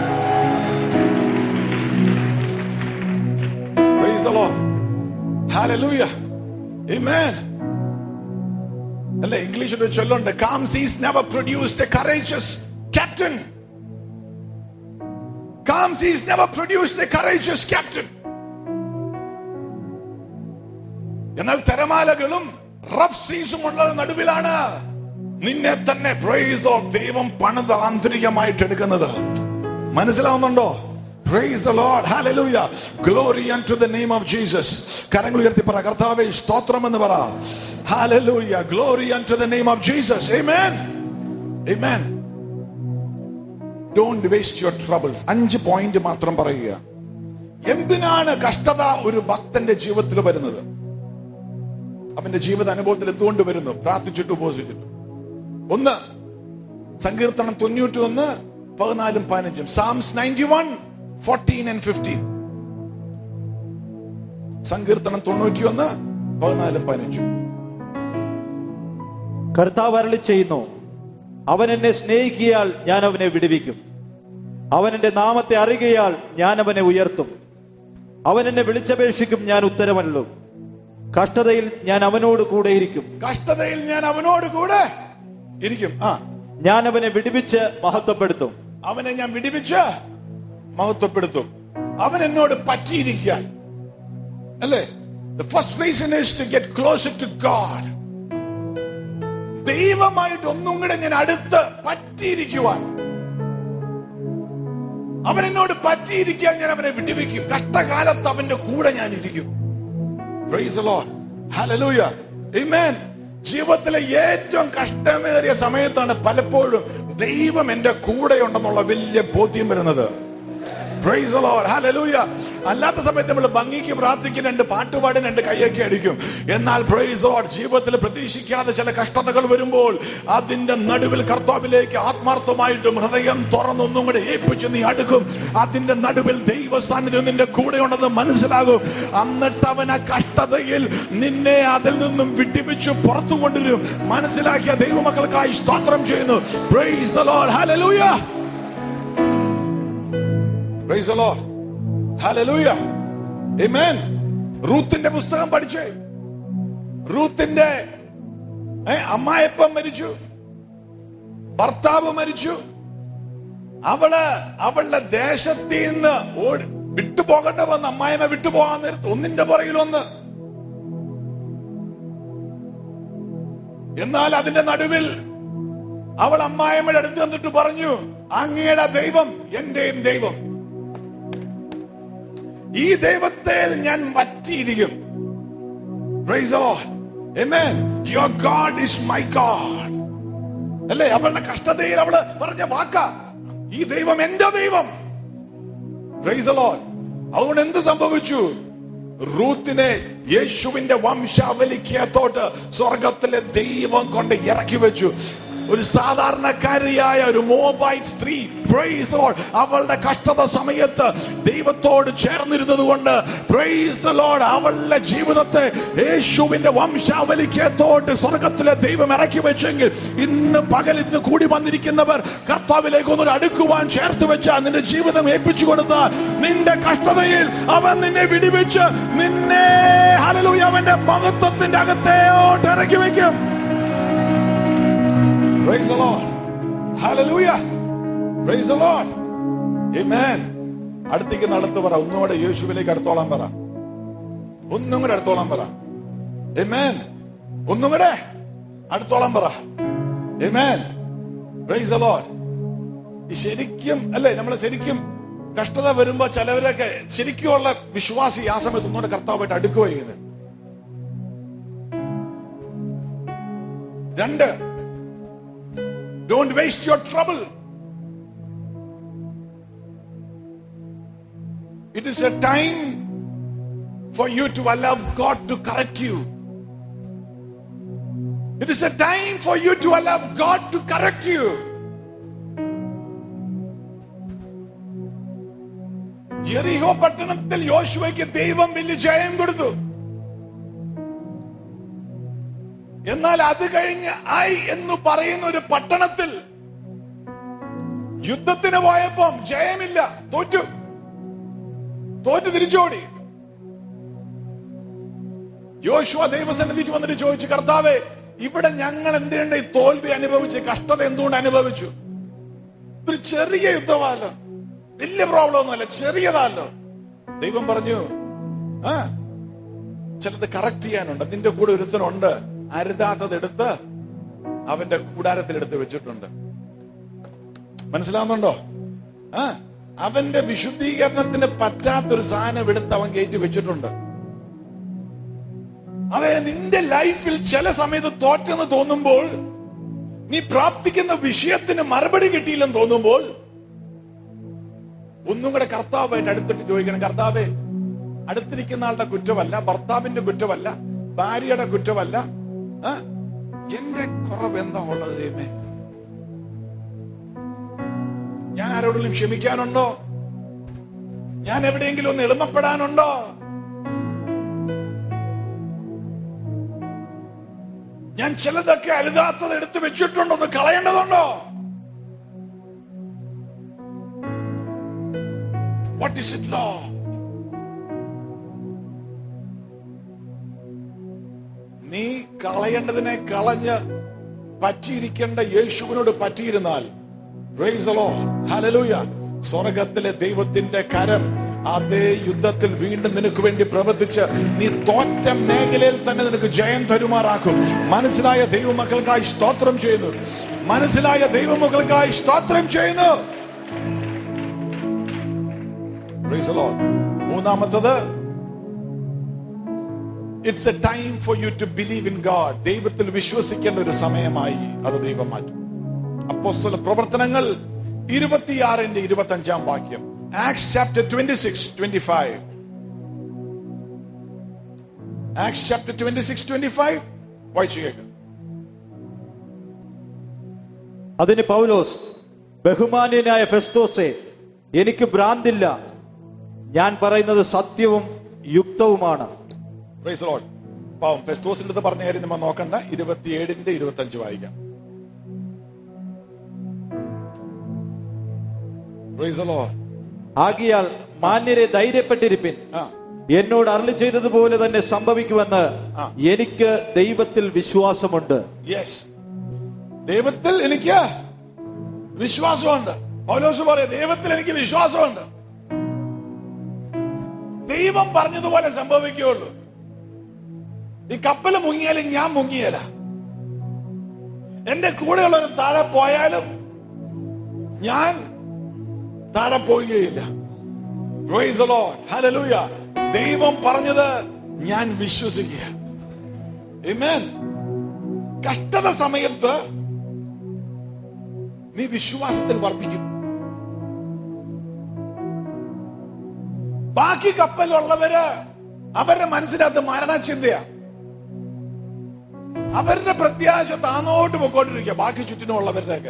Praise the Lord. Hallelujah. Amen. അല്ലെ ഇംഗ്ലീഷിൽ ഒരു ചൊല്ലുണ്ട് calm seas never produced a courageous captain calm seas never produced a courageous captain എന്നാൽ തിരമാലകളും റഫ് സീസും ഉള്ളത് നടുവിലാണ് നിന്നെ തന്നെ പ്രൈസോ ദൈവം പണിത് ആന്തരികമായിട്ട് എടുക്കുന്നത് മനസ്സിലാവുന്നുണ്ടോ Praise the Lord. Hallelujah. Glory unto the name of Jesus. കരങ്ങൾ ഉയർത്തി പറ കർത്താവേ സ്തോത്രം എന്ന് പറ Hallelujah. Glory unto the name of Jesus. Amen. Amen. Don't waste your troubles. അഞ്ച് പോയിന്റ് മാത്രം പറയുക എന്തിനാണ് കഷ്ടത ഒരു ഭക്തന്റെ ജീവിതത്തിൽ വരുന്നത് അവന്റെ ജീവിത അനുഭവത്തിൽ എന്തുകൊണ്ട് വരുന്നു പ്രാർത്ഥിച്ചിട്ട് ഉപസിച്ചിട്ട് ഒന്ന് സങ്കീർത്തനം തൊണ്ണൂറ്റി ഒന്ന് പതിനാലും പതിനഞ്ചും Psalms ninety one fourteen and fifteen സങ്കീർത്തനം തൊണ്ണൂറ്റി ഒന്ന് പതിനാലും പതിനഞ്ചും കർത്താവ് അരളി ചെയ്യുന്നു അവൻ എന്നെ സ്നേഹിക്കിയാൽ ഞാൻ അവനെ വിടുവിക്കും അവൻ എന്റെ നാമത്തെ അറിയുകയാൽ ഞാൻ അവനെ ഉയർത്തും അവൻ എന്നെ വിളിച്ചപേക്ഷിക്കും ഞാൻ ഉത്തരമല്ലോ കഷ്ടതയിൽ ഞാൻ അവനോട് കൂടെയിരിക്കും കഷ്ടതയിൽ ഞാൻ അവനോട് കൂടെ ഇരിക്കും ആ ഞാൻ അവനെ വിടുവിച്ച് മഹത്വപ്പെടുത്തും അവനെ ഞാൻ വിടിവിച്ച് മഹത്വപ്പെടുത്തും അവൻ എന്നോട് പറ്റിയിരിക്കാൻ അല്ലേ The first reason is to get closer to God. ദൈവമായിട്ട് ഒന്നും കൂടെ ഞാൻ അടുത്ത് പറ്റിയിരിക്കുവാൻ അവൻ എന്നോട് പറ്റിയിരിക്കാൻ ഞാൻ അവനെ വിടുവിക്കും കഷ്ടകാലത്ത് അവന്റെ കൂടെ ഞാൻ ഇരിക്കും Praise the Lord. Hallelujah. Amen. ജീവിതത്തിലെ ഏറ്റവും കഷ്ടമേറിയ സമയത്താണ് പലപ്പോഴും ദൈവം എന്റെ കൂടെ ഉണ്ടെന്നുള്ള വലിയ ബോധ്യം വരുന്നത് Praise the Lord. Hallelujah. അല്ലാത്ത സമയത്ത് നമ്മൾ ഭംഗിക്ക് പ്രാർത്ഥിക്കും രണ്ട് പാട്ടുപാടും രണ്ട് കൈയൊക്കെ അടിക്കും എന്നാൽ പ്രൈസ് ലോഡ് ജീവിതത്തിൽ പ്രതീക്ഷിക്കാതെ ചില കഷ്ടതകൾ വരുമ്പോൾ അതിന്റെ നടുവിൽ കർത്താവിലേക്ക് ആത്മാർത്ഥമായിട്ടും ഹൃദയം തുറന്നൊന്നും കൂടെ ഏൽപ്പിച്ച് നീ അടുക്കും അതിന്റെ നടുവിൽ ദൈവ സാന്നിധ്യം നിന്റെ കൂടെ ഉണ്ടെന്ന് മനസ്സിലാകും എന്നിട്ട് അവൻ ആ കഷ്ടതയിൽ നിന്നെ അതിൽ നിന്നും വിട്ടിപ്പിച്ച് പുറത്തു കൊണ്ടുവരും മനസ്സിലാക്കിയ ദൈവമക്കൾക്കായി സ്തോത്രം ചെയ്യുന്നു praise the Lord hallelujah praise the Lord hallelujah amen റൂത്തിന്റെ പുസ്തകം പഠിച്ചേ റൂത്തിന്റെ ഏ, അമ്മായപ്പൻ മരിച്ചു ഭർത്താവ് മരിച്ചു അവള് അവളുടെ ദേശത്തിൽ നിന്ന് ഓടി വിട്ടുപോകേണ്ട വന്ന് അമ്മായിമ്മ വിട്ടുപോകാൻ നേരത്ത് ഒന്നിന്റെ പുറകിൽ ഒന്ന് എന്നാൽ അതിന്റെ നടുവിൽ അവൾ അമ്മായിമ്മയുടെ അടുത്ത് വന്നിട്ട് പറഞ്ഞു അങ്ങയുടെ ദൈവം എന്റെയും ദൈവം ഈ ദൈവത്തെ ഞാൻ പറ്റിയിരിക്കും Praise the Lord. Amen. Your God is my God. അല്ലേ അവളുടെ കഷ്ടതയിൽ അവള് പറഞ്ഞ വാക്ക ഈ ദൈവം എന്റെ ദൈവം Praise the Lord. അതുകൊണ്ട് എന്ത് സംഭവിച്ചു റൂത്തിനെ യേശുവിന്റെ വംശാവലിക്കകത്തോട്ട് സ്വർഗത്തിലെ ദൈവം കൊണ്ട് ഇറക്കി വെച്ചു ഒരു സാധാരണക്കാരിയായ ഒരു മോബൈറ്റ് സ്ത്രീ praise the Lord. അവളുടെ കഷ്ടത സമയത്ത് ദൈവത്തോട് ചേർന്നിരുന്നത് കൊണ്ട് praise the Lord. അവളുടെ ജീവിതത്തെ യേശുവിന്റെ വംശാവലിക്കകത്തോട്ട് സ്വർഗത്തിലെ ദൈവം ഇറക്കി വെച്ചെങ്കിൽ ഇന്ന് പകൽ ഇന്ന് കൂടി വന്നിരിക്കുന്നവർ കർത്താവിലേക്ക് ഒന്നൊരു അടുക്കുവാൻ ചേർത്ത് വെച്ച നിന്റെ ജീവിതം ഏൽപ്പിച്ചു കൊടുത്താൽ നിന്റെ കഷ്ടതയിൽ അവൻ നിന്നെ വിടിവെച്ച് നിന്നെ ഹല്ലേലൂയ അവന്റെ മഹത്വത്തിന്റെ അകത്തേോട്ട് ഇറക്കി വെക്കും Praise the Lord. Hallelujah. Praise the Lord. Amen. അടുത്തേക്ക് നടത്ത് പറ ഒന്നുകൂടെ യേശുവിലേക്ക് അടുത്തോളാൻ പറ ഒന്നും കൂടെ അടുത്തോളാൻ പറ Amen. ഒന്നും കൂടെ അടുത്തോളാൻ പറ Amen. Praise the Lord. ഈ ശരിക്കും അല്ലേ നമ്മൾ ശരിക്കും കഷ്ടത വരുമ്പോ ചിലവരൊക്കെ ശരിക്കുമുള്ള വിശ്വാസി ആ സമയത്ത് ഒന്നുകൂടെ കർത്താവായിട്ട് അടുക്കുക ചെയ്യുന്നത് രണ്ട് Don't waste your trouble. It is a time for you to allow God to correct you. It is a time for you to allow God to correct you. യെറിഹോ പട്ടണത്തിൽ യോശുവയ്ക്ക് ദൈവം വലിയ ജയം കൊടുത്തു എന്നാൽ അത് കഴിഞ്ഞ് ഐ എന്ന് പറയുന്ന ഒരു പട്ടണത്തിൽ യുദ്ധത്തിന് പോയപ്പം ജയമില്ല തോറ്റു തോറ്റു തിരിച്ചോടി യോശുവ ദൈവസന്നിധിച്ച് വന്നിട്ട് ചോദിച്ചു കർത്താവേ ഇവിടെ ഞങ്ങൾ എന്തുകൊണ്ട് ഈ തോൽവി അനുഭവിച്ച് കഷ്ടത എന്തുകൊണ്ട് അനുഭവിച്ചു ഒരു ചെറിയ യുദ്ധമല്ലോ വലിയ പ്രോബ്ലം ഒന്നുമല്ല ചെറിയതല്ലോ ദൈവം പറഞ്ഞു ആ ചിലത് കറക്റ്റ് ചെയ്യാനുണ്ട് നിന്റെ കൂടെ ഒരുത്തനുണ്ട് അരുതാത്തത് എടുത്ത് അവന്റെ കൂടാരത്തിൽ എടുത്ത് വെച്ചിട്ടുണ്ട് മനസ്സിലാവുന്നുണ്ടോ ആ അവന്റെ വിശുദ്ധീകരണത്തിന് പറ്റാത്തൊരു സാധനം എടുത്ത് അവൻ കയറ്റി വെച്ചിട്ടുണ്ട് അതെ നിന്റെ ലൈഫിൽ ചില സമയത്ത് തോറ്റെന്ന് തോന്നുമ്പോൾ നീ പ്രാർത്ഥിക്കുന്ന വിഷയത്തിന് മറുപടി കിട്ടിയില്ലെന്ന് തോന്നുമ്പോൾ ഒന്നും കൂടെ കർത്താവായിട്ട് അടുത്തിട്ട് ചോദിക്കണം കർത്താവേ അടുത്തിരിക്കുന്ന ആളുടെ കുറ്റമല്ല ഭർത്താവിന്റെ കുറ്റമല്ല ഭാര്യയുടെ കുറ്റമല്ല ആ? എന്റെ കുറവ് എന്താ ഉള്ളത് ദൈവമേ ഞാൻ ആരോടെങ്കിലും ക്ഷമിക്കാനുണ്ടോ ഞാൻ എവിടെയെങ്കിലും ഒന്ന് എളിമപ്പെടാനുണ്ടോ ഞാൻ ചിലതൊക്കെ അരുതാത്തത് എടുത്തു വെച്ചിട്ടുണ്ടോ ഒന്ന് കളയേണ്ടതുണ്ടോ വാട്ട് ഇസ് ഇറ്റ് ലോ നീ കളയേണ്ടതിനെ കളഞ്ഞ് പറ്റിയിരിക്കേണ്ട യേശുവിനോട് പറ്റിയിരുന്നാൽ Praise the Lord. Hallelujah. സ്വർഗത്തിലെ ദൈവത്തിന്റെ കരം അതേ യുദ്ധത്തിൽ വീണ്ടും നിനക്ക് വേണ്ടി പ്രവർത്തിച്ച് നീ തോറ്റ മേഖലയിൽ തന്നെ നിനക്ക് ജയം തരുമാറാക്കും മനസ്സിലായ ദൈവമക്കൾക്കായി സ്തോത്രം ചെയ്യുന്നു മനസ്സിലായ ദൈവമക്കൾക്കായി സ്തോത്രം ചെയ്യുന്നു Praise the Lord. മൂന്നാമത്തത് it's a time for you to believe in God ദൈവത്തിൽ വിശ്വസിക്കേണ്ട ഒരു സമയമായി അത് ദൈവം മാറ്റും അപ്പോസ്തല പ്രവർത്തനങ്ങൾ ഇരുപത്തിയാറിന്റെ ഇരുപത്തി അഞ്ചാം വാക്യം Acts chapter twenty six twenty five Acts chapter twenty six twenty five വായിച്ചു കേൾക്കാം അതിന് പൗലോസ് ബഹുമാന്യനായ ഫെസ്തോസെ എനിക്ക് ഭ്രാന്തില്ല ഞാൻ പറയുന്നത് സത്യവും യുക്തവുമാണ് പ്രൈസ് ലോഡ് പാവം ഫെസ്തോസിന്റെ അടുത്ത് പറഞ്ഞ കാര്യം നമ്മൾ നോക്കണ്ട ഇരുപത്തിയേഴിന്റെ ഇരുപത്തി അഞ്ച് വായിക്കാം പ്രൈസ് ലോഡ് ആകിയാൽ മാന്യരെ ധൈര്യപ്പെട്ടിരിപ്പിൻ ആ എന്നോട് അരളി ചെയ്തതുപോലെ തന്നെ സംഭവിക്കുമെന്ന് ആ. എനിക്ക് ദൈവത്തിൽ വിശ്വാസമുണ്ട് യെസ് ദൈവത്തിൽ എനിക്ക് വിശ്വാസമുണ്ട് പൗലോസ് പറയും ദൈവത്തിൽ എനിക്ക് വിശ്വാസമുണ്ട് ദൈവം പറഞ്ഞതുപോലെ സംഭവിക്കുകയുള്ളൂ ഈ കപ്പൽ മുങ്ങിയാലും ഞാൻ മുങ്ങിയല എന്റെ കൂടെയുള്ളവർ താഴെ പോയാലും ഞാൻ താഴെ പോവുകയില്ല Praise the Lord. Hallelujah. ദൈവം പറഞ്ഞത് ഞാൻ വിശ്വസിക്കുക Amen. കഷ്ടത സമയത്ത് നീ വിശ്വാസത്തിൽ വർദ്ധിക്കും ബാക്കി കപ്പലുള്ളവര് അവരുടെ മനസ്സിനകത്ത് മരണചിന്തയാ അവരുടെ പ്രത്യാശ താന്നോട്ട് പൊക്കോണ്ടിരിക്കുക ബാക്കി ചുറ്റിനുമുള്ളവരുടെയൊക്കെ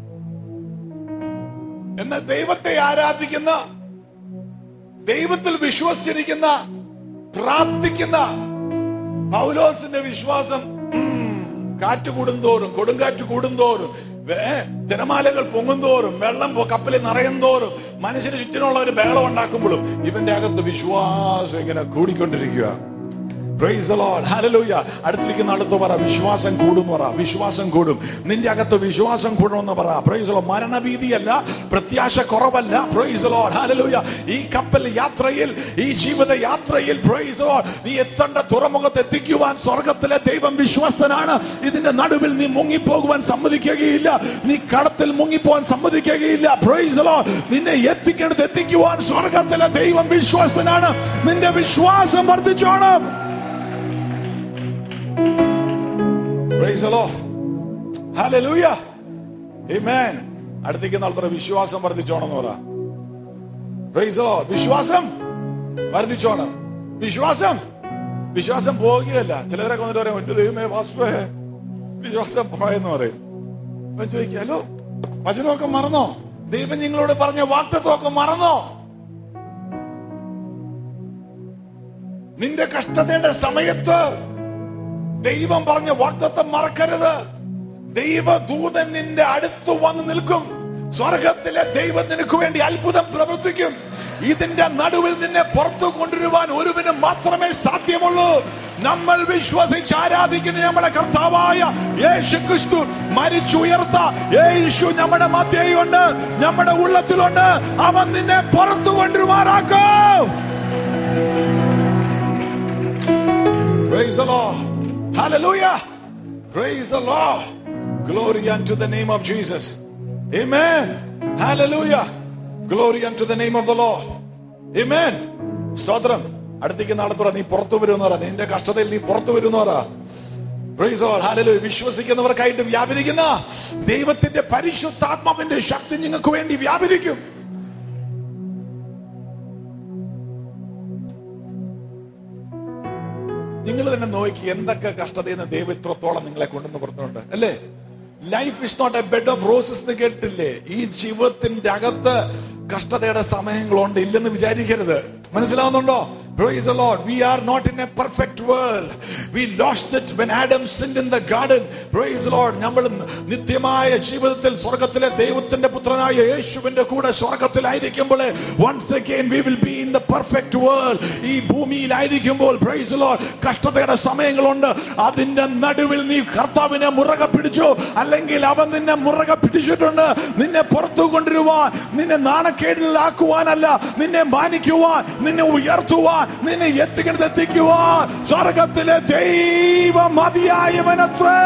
എന്നാൽ ദൈവത്തെ ആരാധിക്കുന്ന ദൈവത്തിൽ വിശ്വസിച്ചിരിക്കുന്ന പ്രാർത്ഥിക്കുന്ന പൗലോസിന്റെ വിശ്വാസം ഉം, കാറ്റ് കൂടുന്തോറും കൊടുങ്കാറ്റ് കൂടുന്തോറും വേ- തിരമാലകൾ പൊങ്ങുന്തോറും വെള്ളം പൊ- കപ്പലിൽ നിറയുന്തോറും മനുഷ്യന് ചുറ്റിനുള്ളവർ ബഹളം ഉണ്ടാക്കുമ്പോഴും ഇവന്റെ അകത്ത് വിശ്വാസം ഇങ്ങനെ കൂടിക്കൊണ്ടിരിക്കുക Praise the Lord. Hallelujah. അടുത്തിരിക്കുന്ന അടുത്ത് പറ വിശ്വാസം കൂടും പറ വിശ്വാസം കൂടും നിന്റെ അകത്ത് വിശ്വാസം കൂടുമെന്ന് പറ പ്രൈസ് ലോ മരണഭീതിയല്ല പ്രത്യാശ കുറവല്ല പ്രൈസ് ലോഡ് ഹാലലൂയ ഈ കപ്പൽ യാത്രയിൽ ഈ ജീവിത യാത്രയിൽ പ്രൈസ് ലോഡ് നീ എത്തേണ്ട തുറമുഖത്ത് എത്തിക്കുവാൻ സ്വർഗത്തിലെ ദൈവം വിശ്വസ്തനാണ് ഇതിന്റെ നടുവിൽ നീ മുങ്ങിപ്പോകുവാൻ സമ്മതിക്കുകയില്ല നീ കടത്തിൽ മുങ്ങിപ്പോവാൻ സമ്മതിക്കുകയില്ല പ്രൈസ് ലോഡ് നിന്നെ എത്തിക്കേണ്ടത് എത്തിക്കുവാൻ സ്വർഗത്തിലെ ദൈവം വിശ്വസ്തനാണ് നിന്റെ വിശ്വാസം വർദ്ധിച്ചോണം Praise the Lord. Hallelujah. Amen. അടുത്തേക്ക് നടത്തുന്ന വിശ്വാസം വർദ്ധിച്ചോണം എന്ന് പറ Praise the Lord. വിശ്വാസം വർദ്ധിച്ചോണം വിശ്വാസം വിശ്വാസം പോകുകയല്ല ചിലരൊക്കെ വന്നിട്ട് പറയും എന്റെ ദൈവമേ വാസ്തുവേ വിശ്വാസം പോയെന്ന് പറയും അപ്പൊ ചോദിക്കുക ഹലോ വചനമൊക്കെ മറന്നോ ദൈവം നിങ്ങളോട് പറഞ്ഞ വാക്തത്വമൊക്കെ മറന്നോ നിന്റെ കഷ്ടതയുടെ സമയത്ത് ദൈവം പറഞ്ഞ വാക്തത്വം മറക്കരുത് ദൈവദൂതൻ നിന്റെ അടുത്ത് വന്ന് നിൽക്കും സ്വർഗത്തിലെ ദൈവം നിനക്ക് വേണ്ടി അത്ഭുതം പ്രവർത്തിക്കും ഇതിന്റെ നടുവിൽ നിന്നെ പുറത്തു കൊണ്ടുവരുവാൻ ഒരുവിന് മാത്രമേ സാധ്യമുള്ളൂ നമ്മൾ വിശ്വസിച്ച് ആരാധിക്കുന്ന നമ്മുടെ കർത്താവായ യേശു ക്രിസ്തു മരിച്ചുയർത്ത യേശു നമ്മുടെ മധ്യയുണ്ട് നമ്മുടെ ഉള്ളത്തിലുണ്ട് അവൻ നിന്നെ പുറത്തു കൊണ്ടുവരുമാറാക്കും Praise the Lord. Hallelujah. Praise the Lord. Glory unto the name of Jesus. Amen. Hallelujah. Glory unto the name of the Lord Amen. സ്തോത്രം അടുത്തേക്ക് നാളെ തുറ നീ പുറത്തു വരുമെന്ന് പറ നിന്റെ കഷ്ടതയിൽ നീ പുറത്തു വരുമെന്ന് പറ Praise the Lord. Hallelujah. വിശ്വസിക്കുന്നവർക്കായിട്ട് വ്യാപരിക്കുന്ന ദൈവത്തിന്റെ പരിശുദ്ധാത്മാവിന്റെ ശക്തി നിങ്ങൾക്ക് വേണ്ടി വ്യാപരിക്കും നിങ്ങൾ തന്നെ നോക്കി എന്തൊക്കെ കഷ്ടതയെന്ന് ദൈവം ഇത്രത്തോളം നിങ്ങളെ കൊണ്ടുവന്ന് പുറത്തുണ്ട് അല്ലേ life is not a bed of roses എന്ന് കേട്ടില്ലേ ഈ ജീവിതത്തിന്റെ അകത്ത് കഷ്ടതയുടെ സമയങ്ങളുണ്ട് ഇല്ലെന്ന് വിചാരിക്കരുത് മനസ്സിലാവുന്നുണ്ടോ Praise the Lord. We are not in a perfect world. We lost it when Adam sinned in the garden. Praise the Lord. നമ്മൾ നിത്യമായ ജീവിതത്തിൽ സ്വർഗത്തിലെ ദൈവത്തിന്റെ പുത്രനായ യേശുവിന്റെ കൂടെ സ്വർഗത്തിലായിരിക്കുമ്പോൾ once again we will be in the perfect world. ഈ ഭൂമിയിലായിരിക്കുമ്പോൾ praise the Lord കഷ്ടതയുടെ സമയങ്ങളുണ്ട് അതിന്റെ നടുവിൽ നീ കർത്താവിനെ മുറകെ പിടിച്ചു അല്ലെങ്കിൽ അവൻ നിന്നെ മുറകെ പിടിച്ചിട്ടുണ്ട് നിന്നെ പുറത്തു കൊണ്ടുവരുവാൻ നിന്നെ നാണക്കേടിലാക്കുവാനല്ല നിന്നെ മാനിക്കുവാൻ നിന്നെ ഉയർത്തുവാൻ നിന്നെ എത്തിക്കുന്നത് എത്തിക്കുവാൻ സ്വർഗത്തിലെ ദൈവം മതിയായവനത്രേ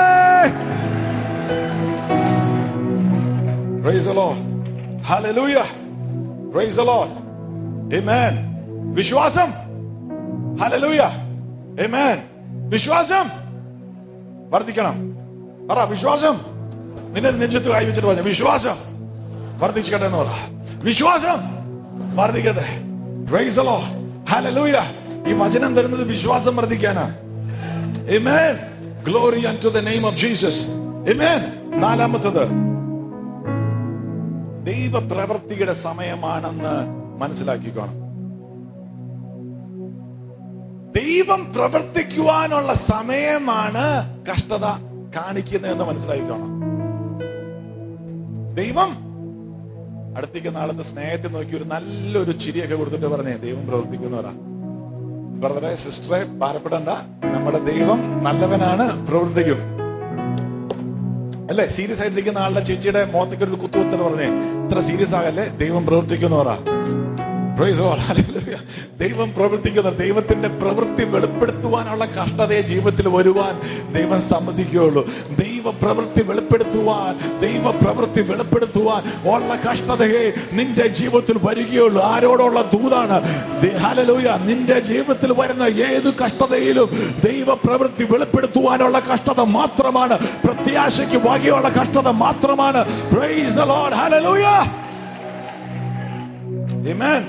Praise the Lord. Hallelujah. Praise the Lord. Amen. വിശ്വാസം Hallelujah. Amen. വിശ്വാസം വർദ്ധിക്കണം പറ വിശ്വാസം നിന്റെ നെഞ്ചത്ത് കൈവച്ചിട്ട് പറഞ്ഞു വിശ്വാസം വർദ്ധിച്ചിക്കട്ടെ എന്ന് പറ വിശ്വാസം വർദ്ധിക്കട്ടെ Praise the Lord. Hallelujah. ഈ വചനം തരുന്നത് വിശ്വാസം വർദ്ധിക്കാനാ Amen. Glory unto the name of Jesus. Amen. നാലാമത്തത് ദൈവ പ്രവൃത്തിയുടെ സമയമാണെന്ന് മനസ്സിലാക്കിക്കോണം ദൈവം പ്രവർത്തിക്കുവാനുള്ള സമയമാണ് കഷ്ടത കാണിക്കുന്നതെന്ന് മനസ്സിലാക്കിക്കോണം ദൈവം അടുത്തേക്ക് നാളത്തെ സ്നേഹത്തെ നോക്കി ഒരു നല്ലൊരു ചിരിയൊക്കെ കൊടുത്തിട്ട് പറഞ്ഞേ ദൈവം പ്രവർത്തിക്കുന്നവരാ ബ്രദറെ സിസ്റ്ററെ ഭാരപ്പെടണ്ട നമ്മുടെ ദൈവം നല്ലവനാണ് പ്രവർത്തിക്കും അല്ലെ സീരിയസ് ആയിട്ടിരിക്കുന്ന ആളുടെ ചേച്ചിയുടെ മുഖത്തേക്ക് ഒരു കുത്തുകുത്തൽ പറഞ്ഞേ ഇത്ര സീരിയസ് ആകല്ലേ ദൈവം പ്രവർത്തിക്കുന്നവരാ Praise the Lord. Hallelujah. ദൈവം പ്രവർത്തിക്കുന്ന ദൈവത്തിന്റെ പ്രവൃത്തി വെളിപ്പെടുത്തുവാനുള്ള കഷ്ടതയെ ജീവിതത്തിൽ വരുവാൻ ദൈവം സമ്മതിക്കുകയുള്ളൂ ദൈവ പ്രവൃത്തി വെളിപ്പെടുത്തുവാൻ ദൈവ പ്രവൃത്തി വെളിപ്പെടുത്തുവാൻ ഉള്ള കഷ്ടതയെ നിന്റെ ജീവിതത്തിൽ വരികയുള്ളൂ ആരോടുള്ള ദൂതാണ് ഹലലൂയ നിന്റെ ജീവിതത്തിൽ വരുന്ന ഏത് കഷ്ടതയിലും ദൈവ പ്രവൃത്തി വെളിപ്പെടുത്തുവാനുള്ള കഷ്ടത മാത്രമാണ് പ്രത്യാശയ്ക്ക് വകയുള്ള കഷ്ടത മാത്രമാണ് Praise the Lord. Hallelujah. Amen.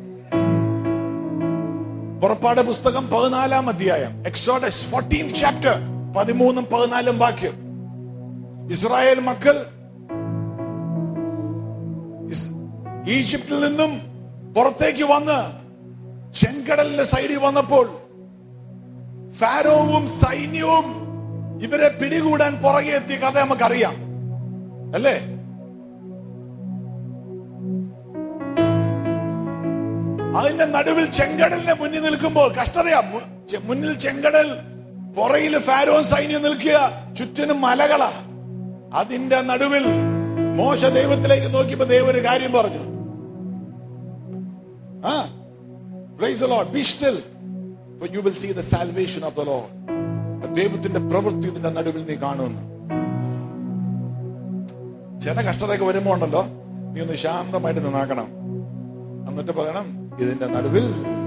പുറപ്പാട് പുസ്തകം പതിനാലാം അധ്യായം എക്സോഡസ് ഫോർട്ടീൻ ചാപ്റ്റർ പതിമൂന്നും പതിനാലും വാക്യം ഇസ്രായേൽ മക്കൾ ഇസ്- ഈജിപ്തിൽ നിന്നും പുറത്തേക്ക് വന്ന് ചെങ്കടലിന്റെ സൈഡിൽ വന്നപ്പോൾ ഫാരോവും സൈന്യവും ഇവരെ പിടികൂടാൻ പുറകെ എത്തിയ കഥ നമുക്കറിയാം അല്ലേ അതിന്റെ നടുവിൽ ചെങ്കടലിന്റെ മുന്നിൽ നിൽക്കുമ്പോൾ കഷ്ടതയാ മു- ചെ- മുന്നിൽ ചെങ്കടൽ പുറയിൽ ഫാരോൻ സൈന്യം നിൽക്കുക ചുറ്റിനും മലകളാ അതിന്റെ നടുവിൽ മോശ ദൈവത്തിലേക്ക് നോക്കിയപ്പോ ദൈവം ഒരു കാര്യം പറഞ്ഞു ആ Praise the Lord. Be still, for you will see the salvation of the Lord. ദൈവത്തിന്റെ പ്രവൃത്തി ഇതിന്റെ നടുവിൽ നീ കാണുന്നു ചില കഷ്ടതയൊക്കെ വരുമ്പോ ഉണ്ടല്ലോ നീ ഒന്ന് ശാന്തമായിട്ട് നിന്നാക്കണം എന്നിട്ട് പറയണം ഇതിന്റെ നടുവിൽ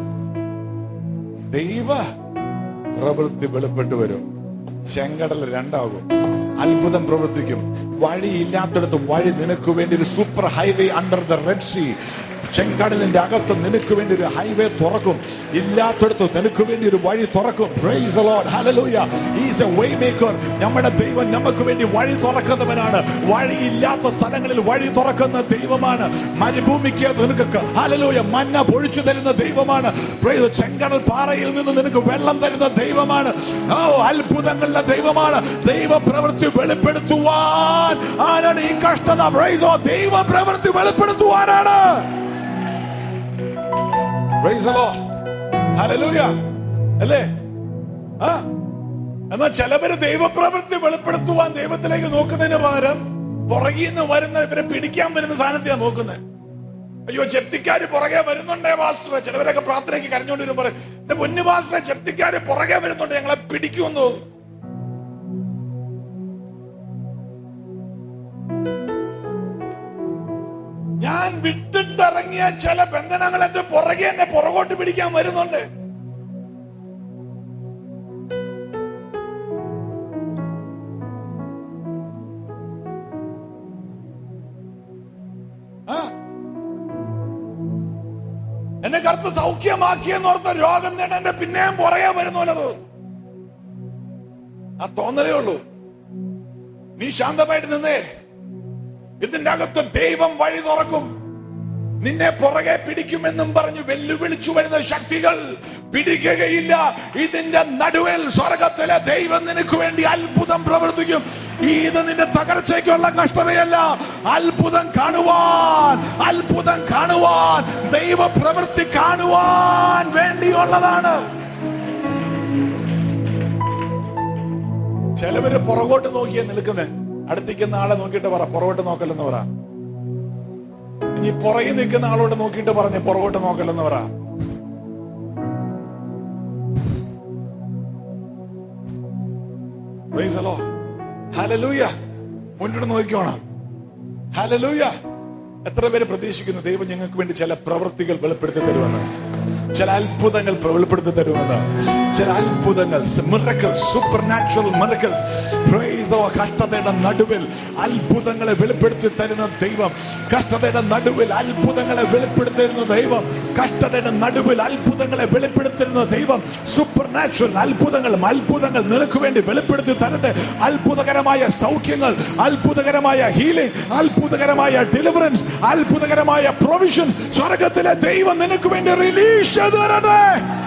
ദൈവ പ്രവൃത്തി വെളിപ്പെട്ടു വരും ചെങ്കടൽ രണ്ടാകും അത്ഭുതം പ്രവർത്തിക്കും വഴിയില്ലാത്തടത്ത് വഴി നിനക്ക് വേണ്ടി ഒരു super highway under the Red Sea ചെങ്കടലിന്റെ അകത്ത് നിനക്ക് വേണ്ടി ഒരു ഹൈവേ തുറക്കും ഇല്ലാത്തടത്ത് നിനക്ക് വേണ്ടി ഒരു വഴി തുറക്കും Praise the Lord. Hallelujah. He is a way maker. നമ്മുടെ ദൈവം നമുക്ക് വേണ്ടി വഴി തുറക്കുന്നവനാണ് വഴിയില്ലാത്ത സ്ഥലങ്ങളിൽ വഴി തുറക്കുന്ന ദൈവമാണ് മരുഭൂമിക്ക് നിനക്ക് ഹലലൂയ മന്ന പൊഴിച്ചു തരുന്ന ദൈവമാണ് Praise the ചെങ്കടൽ പാറയിൽ നിന്ന് നിനക്ക് വെള്ളം തരുന്ന ദൈവമാണ് ഓ അത്ഭുതങ്ങളുടെ ദൈവമാണ് ദൈവ പ്രവൃത്തി വെളിപ്പെടുത്തുവാൻ ആരാണ് ഈ കഷ്ടത Praise the Lord. ദൈവ പ്രവൃത്തി വെളിപ്പെടുത്തുവാനാണ് Praise the Lord. Hallelujah. അല്ലേ ആ എന്നാൽ ചിലവര് ദൈവപ്രവൃത്തി വെളിപ്പെടുത്തുവാൻ ദൈവത്തിലേക്ക് നോക്കുന്നതിന് പകരം പുറകിൽ നിന്ന് വരുന്ന ഇവരെ പിടിക്കാൻ വരുന്ന സാധനത്തെയാ നോക്കുന്നത് അയ്യോ ചെപ്തിക്കാര് പുറകെ വരുന്നുണ്ടേ മാസ്റ്ററെ ചിലവരൊക്കെ പ്രാർത്ഥനയ്ക്ക് കരഞ്ഞോണ്ട് വരും പറയും എന്റെ പൊന്നു മാസ്റ്ററെ ചെപ്തിക്കാര് പുറകെ വരുന്നുണ്ട് ഞങ്ങളെ പിടിക്കുമെന്ന് തോന്നുന്നു ഞാൻ ഞാൻ വിട്ടിട്ടിറങ്ങിയ ചില ബന്ധനങ്ങൾ എന്റെ പുറകെ എന്നെ പുറകോട്ട് പിടിക്കാൻ വരുന്നുണ്ട് ആ? എന്നെ കറുത്ത് സൗഖ്യമാക്കിയെന്ന് ഓർത്ത രോഗം തന്നെ എന്റെ പിന്നെയും പുറകെ വരുന്നുള്ളത് ആ തോന്നലേ ഉള്ളൂ നീ ശാന്തമായിട്ട് നിന്നേ ഇതിന്റെ അകത്ത് ദൈവം വഴി തുറക്കും നിന്നെ പുറകെ പിടിക്കുമെന്നും പറഞ്ഞു വെല്ലുവിളിച്ചു വരുന്ന ശക്തികൾ പിടിക്കുകയില്ല ഇതിന്റെ നടുവിൽ സ്വർഗത്തിലെ ദൈവം നിനക്ക് വേണ്ടി അത്ഭുതം പ്രവർത്തിക്കും ഇത് നിന്റെ തകർച്ചയ്ക്കുള്ള കഷ്ടതയല്ല അത്ഭുതം കാണുവാൻ അത്ഭുതം കാണുവാൻ ദൈവ പ്രവൃത്തി കാണുവാൻ വേണ്ടിയുള്ളതാണ് ചിലവര് പുറകോട്ട് നോക്കിയാ നിൽക്കുന്നത് അടുത്തിരിക്കുന്ന ആളെ നോക്കിയിട്ട് പറ പുറകോട്ട് നോക്കല്ലെന്ന് പറ ഇനി പുറകിൽ നിൽക്കുന്ന ആളോട് നോക്കിയിട്ട് പറഞ്ഞ് പുറകോട്ട് നോക്കല്ലെന്ന് പറ Praise the Lord. Hallelujah. മുന്നോട്ട് നോക്കിക്കോണം ഹലലൂയ എത്ര പേര് പ്രതീക്ഷിക്കുന്നു ദൈവം ഞങ്ങൾക്ക് വേണ്ടി ചില പ്രവൃത്തികൾ വെളിപ്പെടുത്തി തരുമെന്ന് ചില അത്ഭുതങ്ങൾ വെളിപ്പെടുത്തി തരുമെന്ന് ചില അത്ഭുതങ്ങൾ സൂപ്പർ നാച്ചുറൽ മിറക്കിൾസ് കഷ്ടതയുടെ നടുവിൽ അത്ഭുതങ്ങളെ വെളിപ്പെടുത്തി തരുന്ന ദൈവം കഷ്ടതയുടെ നടുവിൽ അത്ഭുതങ്ങളെ വെളിപ്പെടുത്തി തരുന്ന ദൈവം കഷ്ടതയുടെ നടുവിൽ അത്ഭുതങ്ങളെ വെളിപ്പെടുത്തി തരുന്ന ദൈവം സൂപ്പർ നാച്ചുറൽ അത്ഭുതങ്ങൾ അത്ഭുതങ്ങൾ നിനക്ക് വേണ്ടി വെളിപ്പെടുത്തി തരട്ടെ അത്ഭുതകരമായ സൗഖ്യങ്ങൾ അത്ഭുതകരമായ ഹീലിംഗ് അത്ഭുതകരമായ ഡെലിവറൻസ് അത്ഭുതകരമായ പ്രൊവിഷൻസ് സ്വർഗത്തിലെ ദൈവം നിനക്ക് വേണ്ടി റിലീസ് ചെയ്തു തരട്ടെ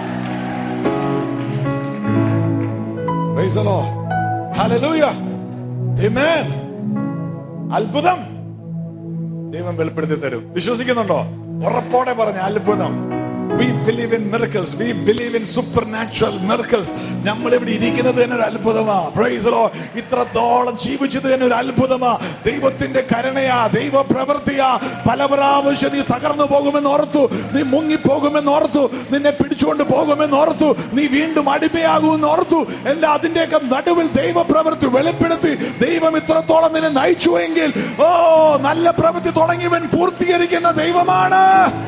Praise the Lord. Hallelujah. Amen. അത്ഭുതം ദൈവം വെളിപ്പെടുത്തി തരും വിശ്വസിക്കുന്നുണ്ടോ ഉറപ്പോടെ പറഞ്ഞ അത്ഭുതം we believe in miracles we believe in supernatural miracles നമ്മൾ ഇവിടെ ഇരിക്കുന്നത് തന്നെ ഒരു അത്ഭുതമാ പ്രൈസ് ലോ ഇത്രത്തോളം ജീവിച്ചത് തന്നെ ഒരു അത്ഭുതമാ ദൈവത്തിന്റെ കരുണയാ ദൈവ പ്രവൃത്തിയാ പല പ്രാവശ്യം നീ തകർന്നു പോകുമെന്ന് ഓർത്തു നീ മുങ്ങിപ്പോകുമെന്ന് ഓർത്തു നിന്നെ പിടിച്ചുകൊണ്ട് പോകുമെന്ന് ഓർത്തു നീ വീണ്ടും അടിമയാകുമെന്ന് ഓർത്തു എല്ലാ അതിന്റെയൊക്കെ നടുവിൽ ദൈവ പ്രവൃത്തി വെളിപ്പെടുത്തി ദൈവം ഇത്രത്തോളം നിന്നെ നയിച്ചുവെങ്കിൽ ഓ നല്ല പ്രവൃത്തി തുടങ്ങിയവൻ പൂർത്തീകരിക്കുന്ന ദൈവമാണ്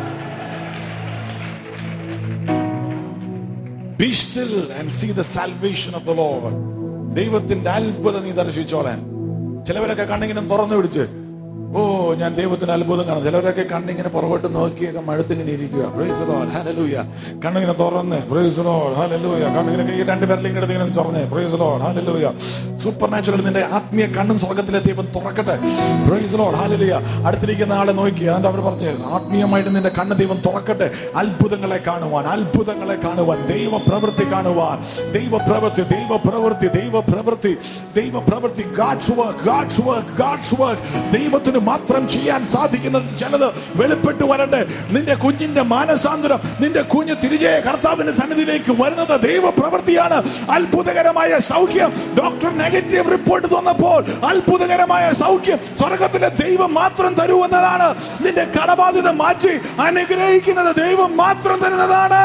Be still and see the salvation of the Lord. ദൈവത്തിന്റെ അത്ഭുതം നീ ദർശിച്ചോളാൻ ചിലവരൊക്കെ കണ്ണിങ്ങനെ തുറന്നു പിടിച്ച് ഓ ഞാൻ ദൈവത്തിന്റെ അത്ഭുതം കാണും ചിലവരൊക്കെ കണ്ണിങ്ങനെ പുറകോട്ട് നോക്കിയൊക്കെ മടുത്തിങ്ങനെ ഇരിക്കുക പ്രൈസ് ലോഡ് ഹല്ലേലൂയ കണ്ണിങ്ങനെ തുറന്ന് പ്രൈസ് ലോഡ് ഹല്ലേലൂയ കണ്ണിങ്ങനെ കൈ രണ്ട് പേരിലേക്ക് എടുത്ത് ഇങ്ങനെ തുറന്ന് praise Lord hallelujah supernatural നിന്റെ ആത്മീയ കണ്ണും സ്വർഗത്തിലെ ദൈവം തുറക്കട്ടെ പ്രൈസ് ലോഡ് ഹല്ലേലൂയ അടുത്തിരിക്കുന്ന ആളെ നോക്കി അതിന്റെ അവർ പറഞ്ഞു ആത്മീയമായിട്ട് നിന്റെ കണ്ണ് ദൈവം തുറക്കട്ടെ അത്ഭുതങ്ങളെ കാണുവാൻ അത്ഭുതങ്ങളെ കാണുവാൻ ദൈവ പ്രവൃത്തി കാണുവാൻ ദൈവ പ്രവൃത്തി ദൈവ പ്രവൃത്തി ദൈവ പ്രവൃത്തി ദൈവ പ്രവൃത്തി God's work God's work God's work ദൈവത്തിന് മാത്രം ചെയ്യാൻ സാധിക്കുന്ന ചിലത് വെളിപ്പെട്ടു വരട്ടെ നിന്റെ കുഞ്ഞിന്റെ മാനസാന്തരം നിന്റെ കുഞ്ഞ് തിരികെ കർത്താവിന്റെ സന്നിധിയിലേക്ക് വരുന്നത് ദൈവ പ്രവൃത്തിയാണ് അത്ഭുതകരമായ സൗഖ്യം ഡോക്ടർ നെഗറ്റീവ് റിപ്പോർട്ട് തന്നപ്പോൾ അത്ഭുതകരമായ സൗഖ്യം സ്വർഗത്തിലെ ദൈവം മാത്രം തരുമെന്നതാണ് നിന്റെ കടബാധ്യത മാറ്റി അനുഗ്രഹിക്കുന്നത് ദൈവം മാത്രം തരുന്നതാണ്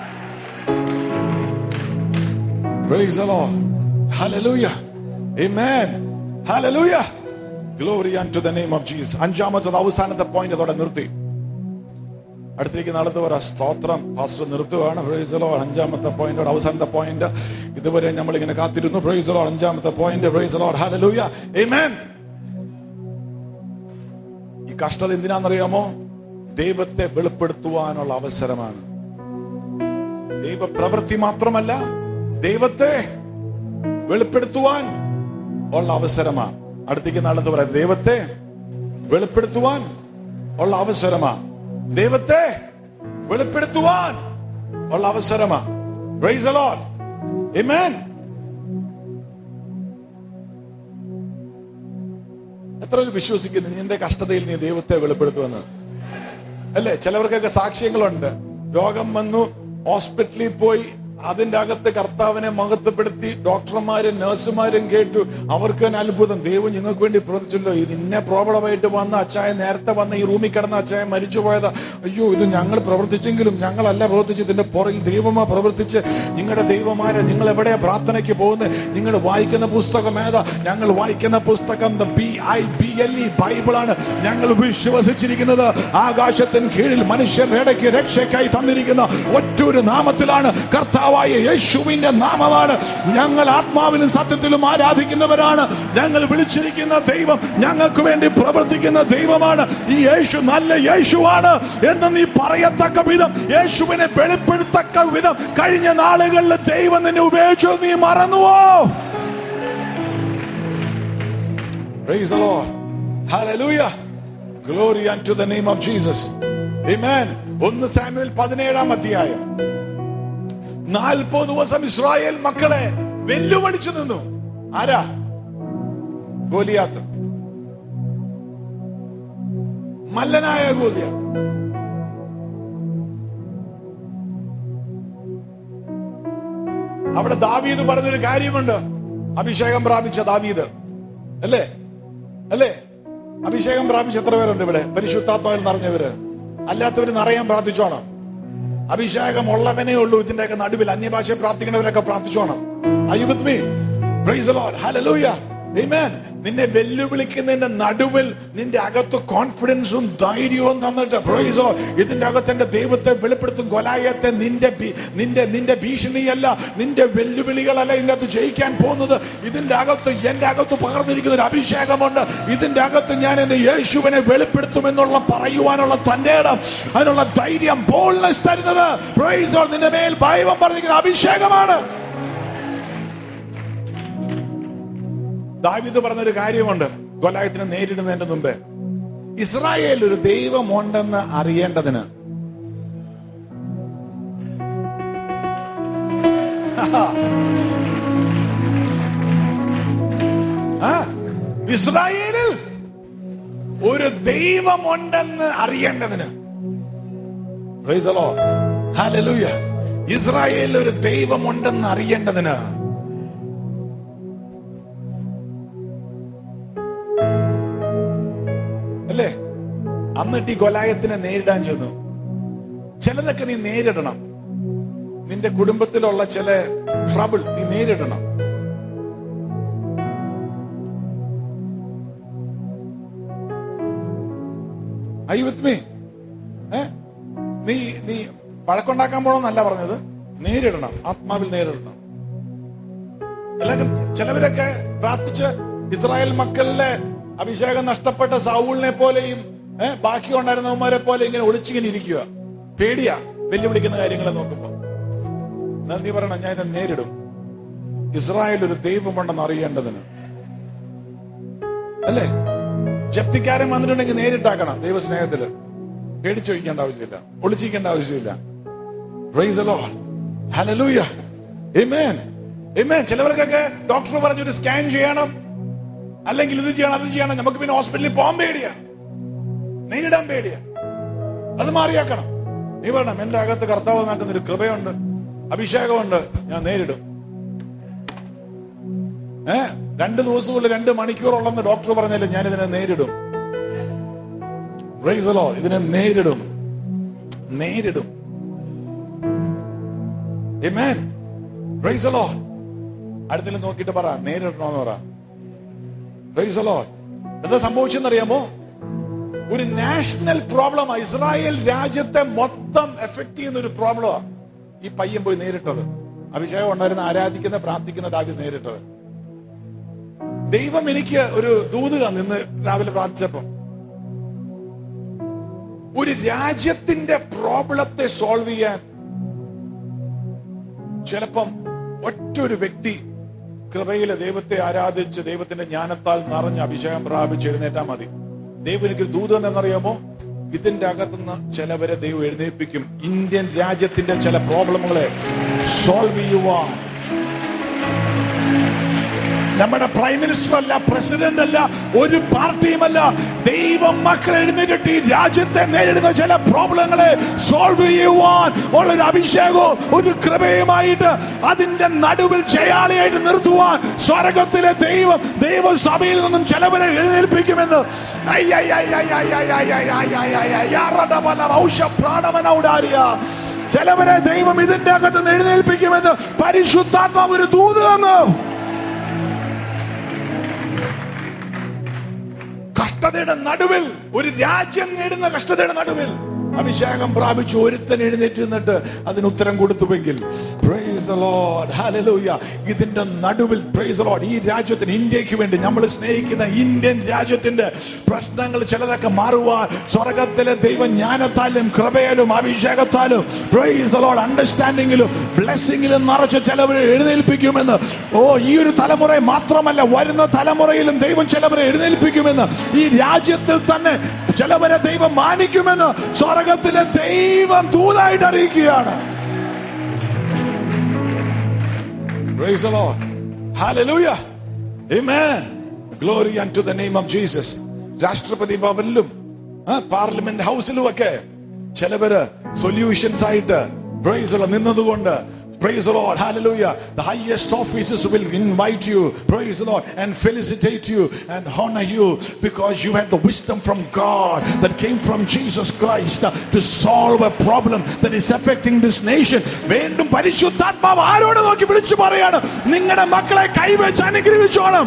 Praise the Lord. Hallelujah. Amen. Hallelujah. Glory unto the name of Jesus. അഞ്ചാമത്തത് അവസാനത്തെ പോയിന്റ് അതോടെ നിർത്തി അടുത്തിരിക്കുന്ന ആളത്ത് പറ സ്തോത്രം പാസ്റ്റർ നിർത്തുകയാണ് പ്രൈസലോ അഞ്ചാമത്തെ പോയിന്റ് അവസാനത്തെ പോയിന്റ് ഇതുവരെ നമ്മൾ ഇങ്ങനെ കാത്തിരുന്നു പ്രൈസലോ അഞ്ചാമത്തെ പോയിന്റ് പ്രൈസലോ ഹല്ലേലൂയ ആമേൻ ഈ കഷ്ടത എന്തിനാണെന്നറിയാമോ ദൈവത്തെ വെളിപ്പെടുത്തുവാനുള്ള അവസരമാണ് ദൈവ പ്രവൃത്തി മാത്രമല്ല ദൈവത്തെ വെളിപ്പെടുത്തുവാൻ ഉള്ള അവസരമാണ് അടുത്തേക്ക് നാളെന്ന് പറയാം ദൈവത്തെ വെളിപ്പെടുത്തുവാൻ ഉള്ള അവസരമാ ദൈവത്തെ വെളിപ്പെടുത്തുവാൻ ഉള്ള അവസരമാ Praise the Lord. Amen. എത്ര പേര് വിശ്വസിക്കുന്നു നിന്റെ കഷ്ടതയിൽ നീ ദൈവത്തെ വെളിപ്പെടുത്തുമെന്ന് അല്ലേ ചിലവർക്കൊക്കെ സാക്ഷ്യങ്ങളുണ്ട് രോഗം വന്നു ഹോസ്പിറ്റലിൽ പോയി അതിന്റെ അകത്ത് കർത്താവിനെ മഹത്വപ്പെടുത്തി ഡോക്ടർമാരും നഴ്സുമാരും കേട്ടു അവർക്ക് തന്നെ അത്ഭുതം ദൈവം ഞങ്ങൾക്ക് വേണ്ടി പ്രവർത്തിച്ചല്ലോ ഇത് ഇന്ന പ്രോബ്ലമായിട്ട് വന്ന അച്ചായ നേരത്തെ വന്ന ഈ റൂമിൽ കിടന്ന അച്ചായ മരിച്ചു പോയതാ അയ്യോ ഇത് ഞങ്ങൾ പ്രവർത്തിച്ചെങ്കിലും ഞങ്ങളല്ല പ്രവർത്തിച്ച് ഇതിന്റെ പുറകിൽ ദൈവമാ പ്രവർത്തിച്ച് നിങ്ങളുടെ ദൈവമാരെ നിങ്ങൾ എവിടെയാ പ്രാർത്ഥനയ്ക്ക് പോകുന്നത് നിങ്ങൾ വായിക്കുന്ന പുസ്തകം ഏതാ ഞങ്ങൾ വായിക്കുന്ന പുസ്തകം the B I B L E ബൈബിളാണ് ഞങ്ങൾ വിശ്വസിച്ചിരിക്കുന്നത് ആകാശത്തിന് കീഴിൽ മനുഷ്യരുടെ ഇടയ്ക്ക് രക്ഷയ്ക്കായി തന്നിരിക്കുന്ന ഒറ്റൊരു നാമത്തിലാണ് കർത്താവായ യേശുവിന്റെ നാമമാണ് ഞങ്ങൾ ആത്മാവിലും സത്യത്തിലും ആരാധിക്കുന്നവരാണ് ഞങ്ങൾ വിളിച്ചിരിക്കുന്ന ദൈവം ഞങ്ങൾക്ക് വേണ്ടി പ്രവർത്തിക്കുന്ന ദൈവമാണ് ഈ യേശു നല്ല യേശുവാണ് എന്ന് നീ പറയത്തക്ക വിധം യേശുവിനെ വെളിപ്പെടുത്തക്ക വിധം കഴിഞ്ഞ നാളുകളിൽ ദൈവം നിന്നെ ഉപയോഗിച്ചു നീ മറന്നുവോ Praise the Lord. Hallelujah. Glory unto the name of Jesus. Amen. ഒന്ന് സാമുവൽ പതിനേഴാം അധ്യായം നാൽപ്പത് ദിവസം ഇസ്രായേൽ മക്കളെ വെല്ലുവിളിച്ചു നിന്നു ആരാ ഗോലിയാത്ത് മല്ലനായ ഗോലിയാത്ത് അവിടെ ദാവീദ് പറഞ്ഞൊരു കാര്യമുണ്ട് അഭിഷേകം പ്രാപിച്ച ദാവീദ് അല്ലേ അല്ലേ അഭിഷേകം പ്രാപിച്ച എത്ര പേരുണ്ട് ഇവിടെ പരിശുദ്ധാത്മാവിൽ നിറഞ്ഞവര് അല്ലാത്തവര് നിറയാൻ പ്രാർത്ഥിച്ചോണം അഭിഷേകം ഉള്ളവനേ ഉള്ളൂ ഇതിന്റെയൊക്കെ നടുവിൽ അന്യഭാഷ പ്രാർത്ഥിക്കുന്നവരൊക്കെ പ്രാർത്ഥിച്ചോണം Are you with me? Praise the Lord. Hallelujah. Amen. നിന്നെ വെല്ലുവിളിക്കുന്നതിന്റെ നടുവിൽ നിന്റെ അകത്ത് കോൺഫിഡൻസും ധൈര്യവും തന്നിട്ട് പ്രൈസ് the Lord. ഇതിന്റെ അകത്ത് എന്റെ ദൈവത്തെ വെളിപ്പെടുത്തും കൊലായത്തെ നിന്റെ ഭീ- നിന്റെ നിന്റെ ഭീഷണിയല്ല നിന്റെ വെല്ലുവിളികളല്ല ഇതിന്റെ അകത്ത് ജയിക്കാൻ പോകുന്നത് ഇതിന്റെ അകത്ത് എന്റെ അകത്ത് പകർന്നിരിക്കുന്ന ഒരു അഭിഷേകമുണ്ട് ഇതിന്റെ അകത്ത് ഞാൻ എന്റെ യേശുവിനെ വെളിപ്പെടുത്തുമെന്നുള്ള പറയുവാനുള്ള തന്റെ ഇടം അതിനുള്ള ധൈര്യം ബോൾനെസ് തരുന്നത് പ്രൈസ് the Lord. നിന്റെ മേൽ ഭയവം പറഞ്ഞിരിക്കുന്ന അഭിഷേകമാണ് ദാവിദ് പറഞ്ഞൊരു കാര്യമുണ്ട് ഗൊലായത്തിനെ നേരിടുന്നതിന്റെ മുമ്പേ ഇസ്രായേൽ ഒരു ദൈവമുണ്ടെന്ന് അറിയേണ്ടതിന് ആ, ഇസ്രായേലിൽ ഒരു ദൈവമുണ്ടെന്ന് അറിയേണ്ടതിന് Praise the Lord. Hallelujah. ഇസ്രായേലിൽ ഒരു ദൈവമുണ്ടെന്ന് അറിയേണ്ടതിന് അല്ലേ എന്നിട്ട് ഈ കൊലായത്തിനെ നേരിടാൻ ചെന്നു ചിലതൊക്കെ നീ നേരിടണം നിന്റെ കുടുംബത്തിലുള്ള ചില ട്രബിൾ നീ നേരിടണം Are you with me? ഏ? നീ നീ വഴക്കുണ്ടാക്കാൻ പോണമെന്നല്ല പറഞ്ഞത് നേരിടണം ആത്മാവിൽ നേരിടണം എല്ലാവരും ചിലവരൊക്കെ പ്രാർത്ഥിച്ച് ഇസ്രായേൽ മക്കളിലെ അഭിഷേകം നഷ്ടപ്പെട്ട സൗളിനെ പോലെയും ഏഹ് ബാക്കി ഉണ്ടായിരുന്നവന്മാരെ പോലെ ഇങ്ങനെ ഒളിച്ചിങ്ങനെ ഇരിക്കുക പേടിയാ വെല്ലുവിളിക്കുന്ന കാര്യങ്ങളെ നോക്കുമ്പോ എന്നാൽ നീ പറയണം ഞാൻ ഇതിനെ നേരിടും ഇസ്രായേൽ ഒരു ദൈവമുണ്ടെന്ന് അറിയേണ്ടതിന് അല്ലേ ജപ്തിക്കാരൻ വന്നിട്ടുണ്ടെങ്കിൽ നേരിട്ടാക്കണം ദൈവസ്നേഹത്തില് പേടിച്ചൊഴിക്കേണ്ട ആവശ്യമില്ല ഒളിച്ചിരിക്കേണ്ട ആവശ്യമില്ല Praise the Lord. Hallelujah. Amen. Amen. ചിലവർക്കൊക്കെ ഡോക്ടർ പറഞ്ഞൊരു സ്കാൻ ചെയ്യണം അല്ലെങ്കിൽ ഇത് ചെയ്യണം അത് ചെയ്യണം നമുക്ക് പിന്നെ ഹോസ്പിറ്റലിൽ പോകാൻ പേടിയാ നേരിടാൻ പേടിയാ അത് മാറിയാക്കണം നീ പറയണം എന്റെ അകത്ത് കർത്താവ് നാക്കുന്ന ഒരു കൃപയുണ്ട് അഭിഷേകമുണ്ട് ഞാൻ നേരിടും ഏ രണ്ട് ദിവസമുള്ള രണ്ട് മണിക്കൂറുള്ളെന്ന് ഡോക്ടർ പറഞ്ഞല്ലേ ഞാൻ ഇതിനെ നേരിടും Praise the Lord. ഇതിനെ നേരിടും നേരിടും Amen. Praise the Lord. അടുത്തെങ്കിലും നോക്കിയിട്ട് പറ നേരിടണമെന്ന് പറ Praise the Lord. എന്താ സംഭവിച്ചെന്നറിയാമോ ഒരു നാഷണൽ പ്രോബ്ലമാ ഇസ്രായേൽ രാജ്യത്തെ മൊത്തം എഫക്ട് ചെയ്യുന്ന ഒരു പ്രോബ്ലമാ ഈ പയ്യൻ പോയി നേരിട്ടത് അഭിഷേകം ഉണ്ടായിരുന്ന ആരാധിക്കുന്ന പ്രാർത്ഥിക്കുന്ന ദാവി നേരിട്ടത് ദൈവം എനിക്ക് ഒരു ദൂത് തന്നു ഇന്ന് രാവിലെ പ്രാർത്ഥിച്ചപ്പോ ഒരു രാജ്യത്തിന്റെ പ്രോബ്ലത്തെ സോൾവ് ചെയ്യാൻ ചിലപ്പം ഒറ്റൊരു വ്യക്തി കൃപയിലെ ദൈവത്തെ ആരാധിച്ച് ദൈവത്തിന്റെ ജ്ഞാനത്താൽ നിറഞ്ഞ് അഭിഷേകം പ്രാപിച്ച് എഴുന്നേറ്റാ മതി ദൈവം എനിക്ക് ദൂതം എന്നറിയാമോ ഇതിന്റെ അകത്തുനിന്ന് ചിലവരെ ദൈവം എഴുന്നേൽപ്പിക്കും ഇന്ത്യൻ രാജ്യത്തിന്റെ ചില പ്രോബ്ലമുകളെ സോൾവ് ചെയ്യുവാൻ നമ്മുടെ പ്രൈം മിനിസ്റ്റർ അല്ല പ്രസിഡന്റ് അല്ല ഒരു പാർട്ടിയുമല്ല ദൈവം മക്കൾ എഴുന്നേറ്റിട്ട് ഈ രാജ്യത്തെ നേരിടുന്ന ചില പ്രോബ്ലങ്ങളെ സോൾവ് ചെയ്യുവാൻ ഉള്ള ഒരു അഭിഷേകവും ഒരു കൃപയുമായിട്ട് അതിന്റെ നടുവിൽ ജയാളിയായിട്ട് നിർത്തുവാൻ സ്വർഗത്തിലെ ദൈവം ദൈവസഭയിൽ നിന്നും ചിലവരെ എഴുന്നേൽപ്പിക്കുമെന്ന് ചിലവരെ ദൈവം ഇതിന്റെ അകത്ത് നിന്ന് എഴുന്നേൽപ്പിക്കുമെന്ന് പരിശുദ്ധാത്മാവ് ഒരു ദൂത് തന്നു കഷ്ടതയുടെ നടുവിൽ ഒരു രാജ്യം നേടുന്ന കഷ്ടതയുടെ നടുവിൽ അഭിഷേകം പ്രാപിച്ചു ഒരുത്തൻ എഴുന്നേറ്റ് നിന്നിട്ട് അതിന് ഉത്തരം കൊടുത്തുവെങ്കിൽ praise the Lord, hallelujah. ഇതിന്റെ നടുവിൽ praise the Lord, ഈ രാജ്യത്തിന് ഇന്ത്യക്ക് വേണ്ടി നമ്മൾ സ്നേഹിക്കുന്ന ഇന്ത്യൻ രാജ്യത്തിന്റെ പ്രശ്നങ്ങൾ ചിലതൊക്കെ മാറുവാൻ സ്വർഗത്തിലെ ദൈവം ജ്ഞാനത്താലും കൃപയാലും അഭിഷേകത്താലും praise the Lord, അണ്ടർസ്റ്റാൻഡിങ്ങിലും ബ്ലെസ്സിങ്ങിലും നിറച്ച് ചിലവരെ എഴുന്നേൽപ്പിക്കുമെന്ന് ഓ ഈ ഒരു തലമുറ മാത്രമല്ല വരുന്ന തലമുറയിലും ദൈവം ചിലവരെ എഴുന്നേൽപ്പിക്കുമെന്ന് ഈ രാജ്യത്തിൽ തന്നെ ചിലവരെ ദൈവം മാനിക്കുമെന്ന് സ്വർഗത്തിലെ ദൈവം ദൂതായിട്ട് അറിയിക്കുകയാണ് Praise the Lord. Hallelujah. Amen. Glory unto the name of Jesus. രാഷ്ട്രപതി ഭവനിലും പാർലമെന്റ് ഹൗസിലും ഒക്കെ ചിലവര് സൊല്യൂഷൻസ് ആയിട്ട് പ്രൈസ് നിന്നതുകൊണ്ട് Praise the Lord. Hallelujah. The highest officers will invite you. Praise the Lord. And felicitate you and honor you because you had the wisdom from God that came from Jesus Christ uh, to solve a problem that is affecting this nation. വീണ്ടും പരിശുദ്ധാത്മാവ് ആരോട് നോക്കി വിളിച്ചു പറയാണ് നിങ്ങളുടെ മക്കളെ കൈവച്ച് അനുഗ്രഹിച്ചോണം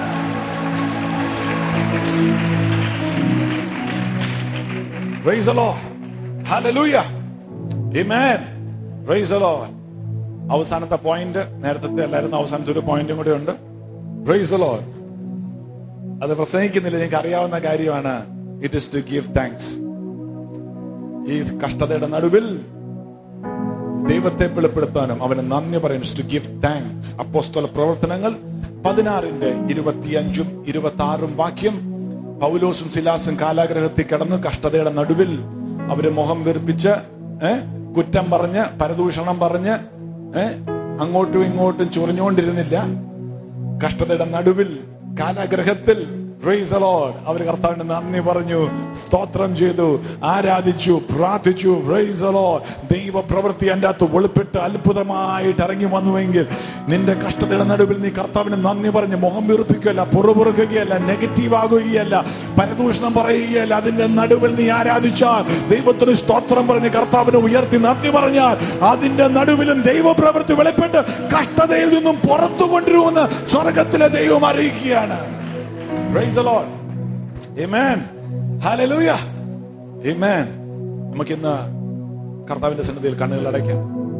Praise the Lord. Hallelujah. Amen. Praise the Lord. അവസാനത്തെ പോയിന്റ് നേരത്തെ അല്ലായിരുന്നു അവസാനത്തെ ഒരു പോയിന്റും കൂടെ ഉണ്ട് പ്രൈസ് the Lord. അത് പ്രസംഗിക്കുന്നില്ല നിങ്ങൾക്ക് അറിയാവുന്ന കാര്യമാണ് it is to give thanks ഈ കഷ്ടതയുടെ നടുവിൽ ദൈവത്തെ വെളിപ്പെടുത്താനും അവന് നന്ദി പറയുന്നു ടു ഗിവ് താങ്ക്സ് അപ്പോസ്തല പ്രവർത്തനങ്ങൾ പതിനാറിന്റെ ഇരുപത്തിയഞ്ചും ഇരുപത്തി ആറും വാക്യം പൗലോസും സിലാസും കാലാഗ്രഹത്തിൽ കിടന്ന് കഷ്ടതയുടെ നടുവിൽ അവര് മുഖം വീർപ്പിച്ച് ഏ കുറ്റം പറഞ്ഞ് പരദൂഷണം പറഞ്ഞ് ഏ അങ്ങോട്ടും ഇങ്ങോട്ടും ചൊറിഞ്ഞുകൊണ്ടിരുന്നില്ല കഷ്ടതയുടെ നടുവിൽ കാലാഗ്രഹത്തിൽ Praise the Lord. അവർ കർത്താവിന് നന്ദി പറഞ്ഞു സ്തോത്രം ചെയ്തു ആരാധിച്ചു പ്രാർത്ഥിച്ചു Praise the Lord. ദൈവ പ്രവൃത്തി എൻ്റെ അകത്ത് വെളിപ്പെട്ട് അത്ഭുതമായിട്ട് ഇറങ്ങി വന്നുവെങ്കിൽ നിന്റെ കഷ്ടതയുടെ നടുവിൽ നീ കർത്താവിന് നന്ദി പറഞ്ഞ് മുഖം വീർപ്പിക്കുകയല്ല പുറപുറക്കുകയല്ല നെഗറ്റീവ് ആകുകയല്ല പരദൂഷണം പറയുകയല്ല അതിന്റെ നടുവിൽ നീ ആരാധിച്ചാൽ ദൈവത്തിന് സ്തോത്രം പറഞ്ഞ് കർത്താവിനെ ഉയർത്തി നന്ദി പറഞ്ഞാൽ അതിന്റെ നടുവിലും ദൈവപ്രവൃത്തി വെളിപ്പെട്ട് കഷ്ടതയിൽ നിന്നും പുറത്തു കൊണ്ടുവരുമെന്ന് സ്വർഗത്തിലെ ദൈവം അറിയിക്കുകയാണ് Praise the Lord. Amen. Hallelujah. Amen. നമുക്കിന്ന് കർത്താവിന്റെ സന്നിധിയിൽ കണ്ണുകൾ അടയ്ക്കാം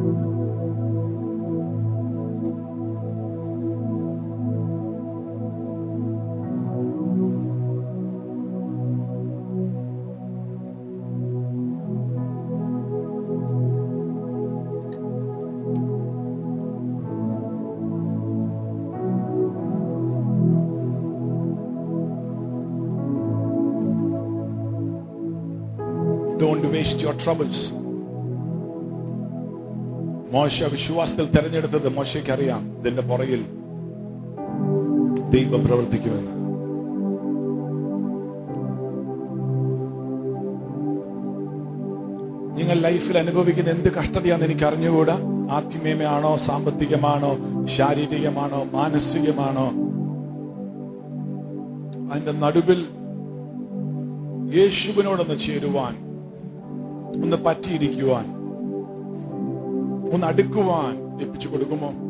Don't waste your troubles. മോശ വിശ്വാസത്തിൽ തെരഞ്ഞെടുത്തത് മോശയ്ക്ക് അറിയാം ഇതിന്റെ പുറകിൽ ദൈവം പ്രവർത്തിക്കുമെന്ന് നിങ്ങൾ ലൈഫിൽ അനുഭവിക്കുന്ന എന്ത് കഷ്ടതയാണെന്ന് എനിക്ക് അറിഞ്ഞുകൂടാ ആത്മീയമാണോ സാമ്പത്തികമാണോ ശാരീരികമാണോ മാനസികമാണോ അതിന്റെ നടുവിൽ യേശുവിനോടൊന്ന് ചേരുവാൻ ഒന്ന് പറ്റിയിരിക്കുവാൻ ഒന്ന് അടുക്കുവാൻ ഏൽപ്പിച്ചു കൊടുക്കുമോ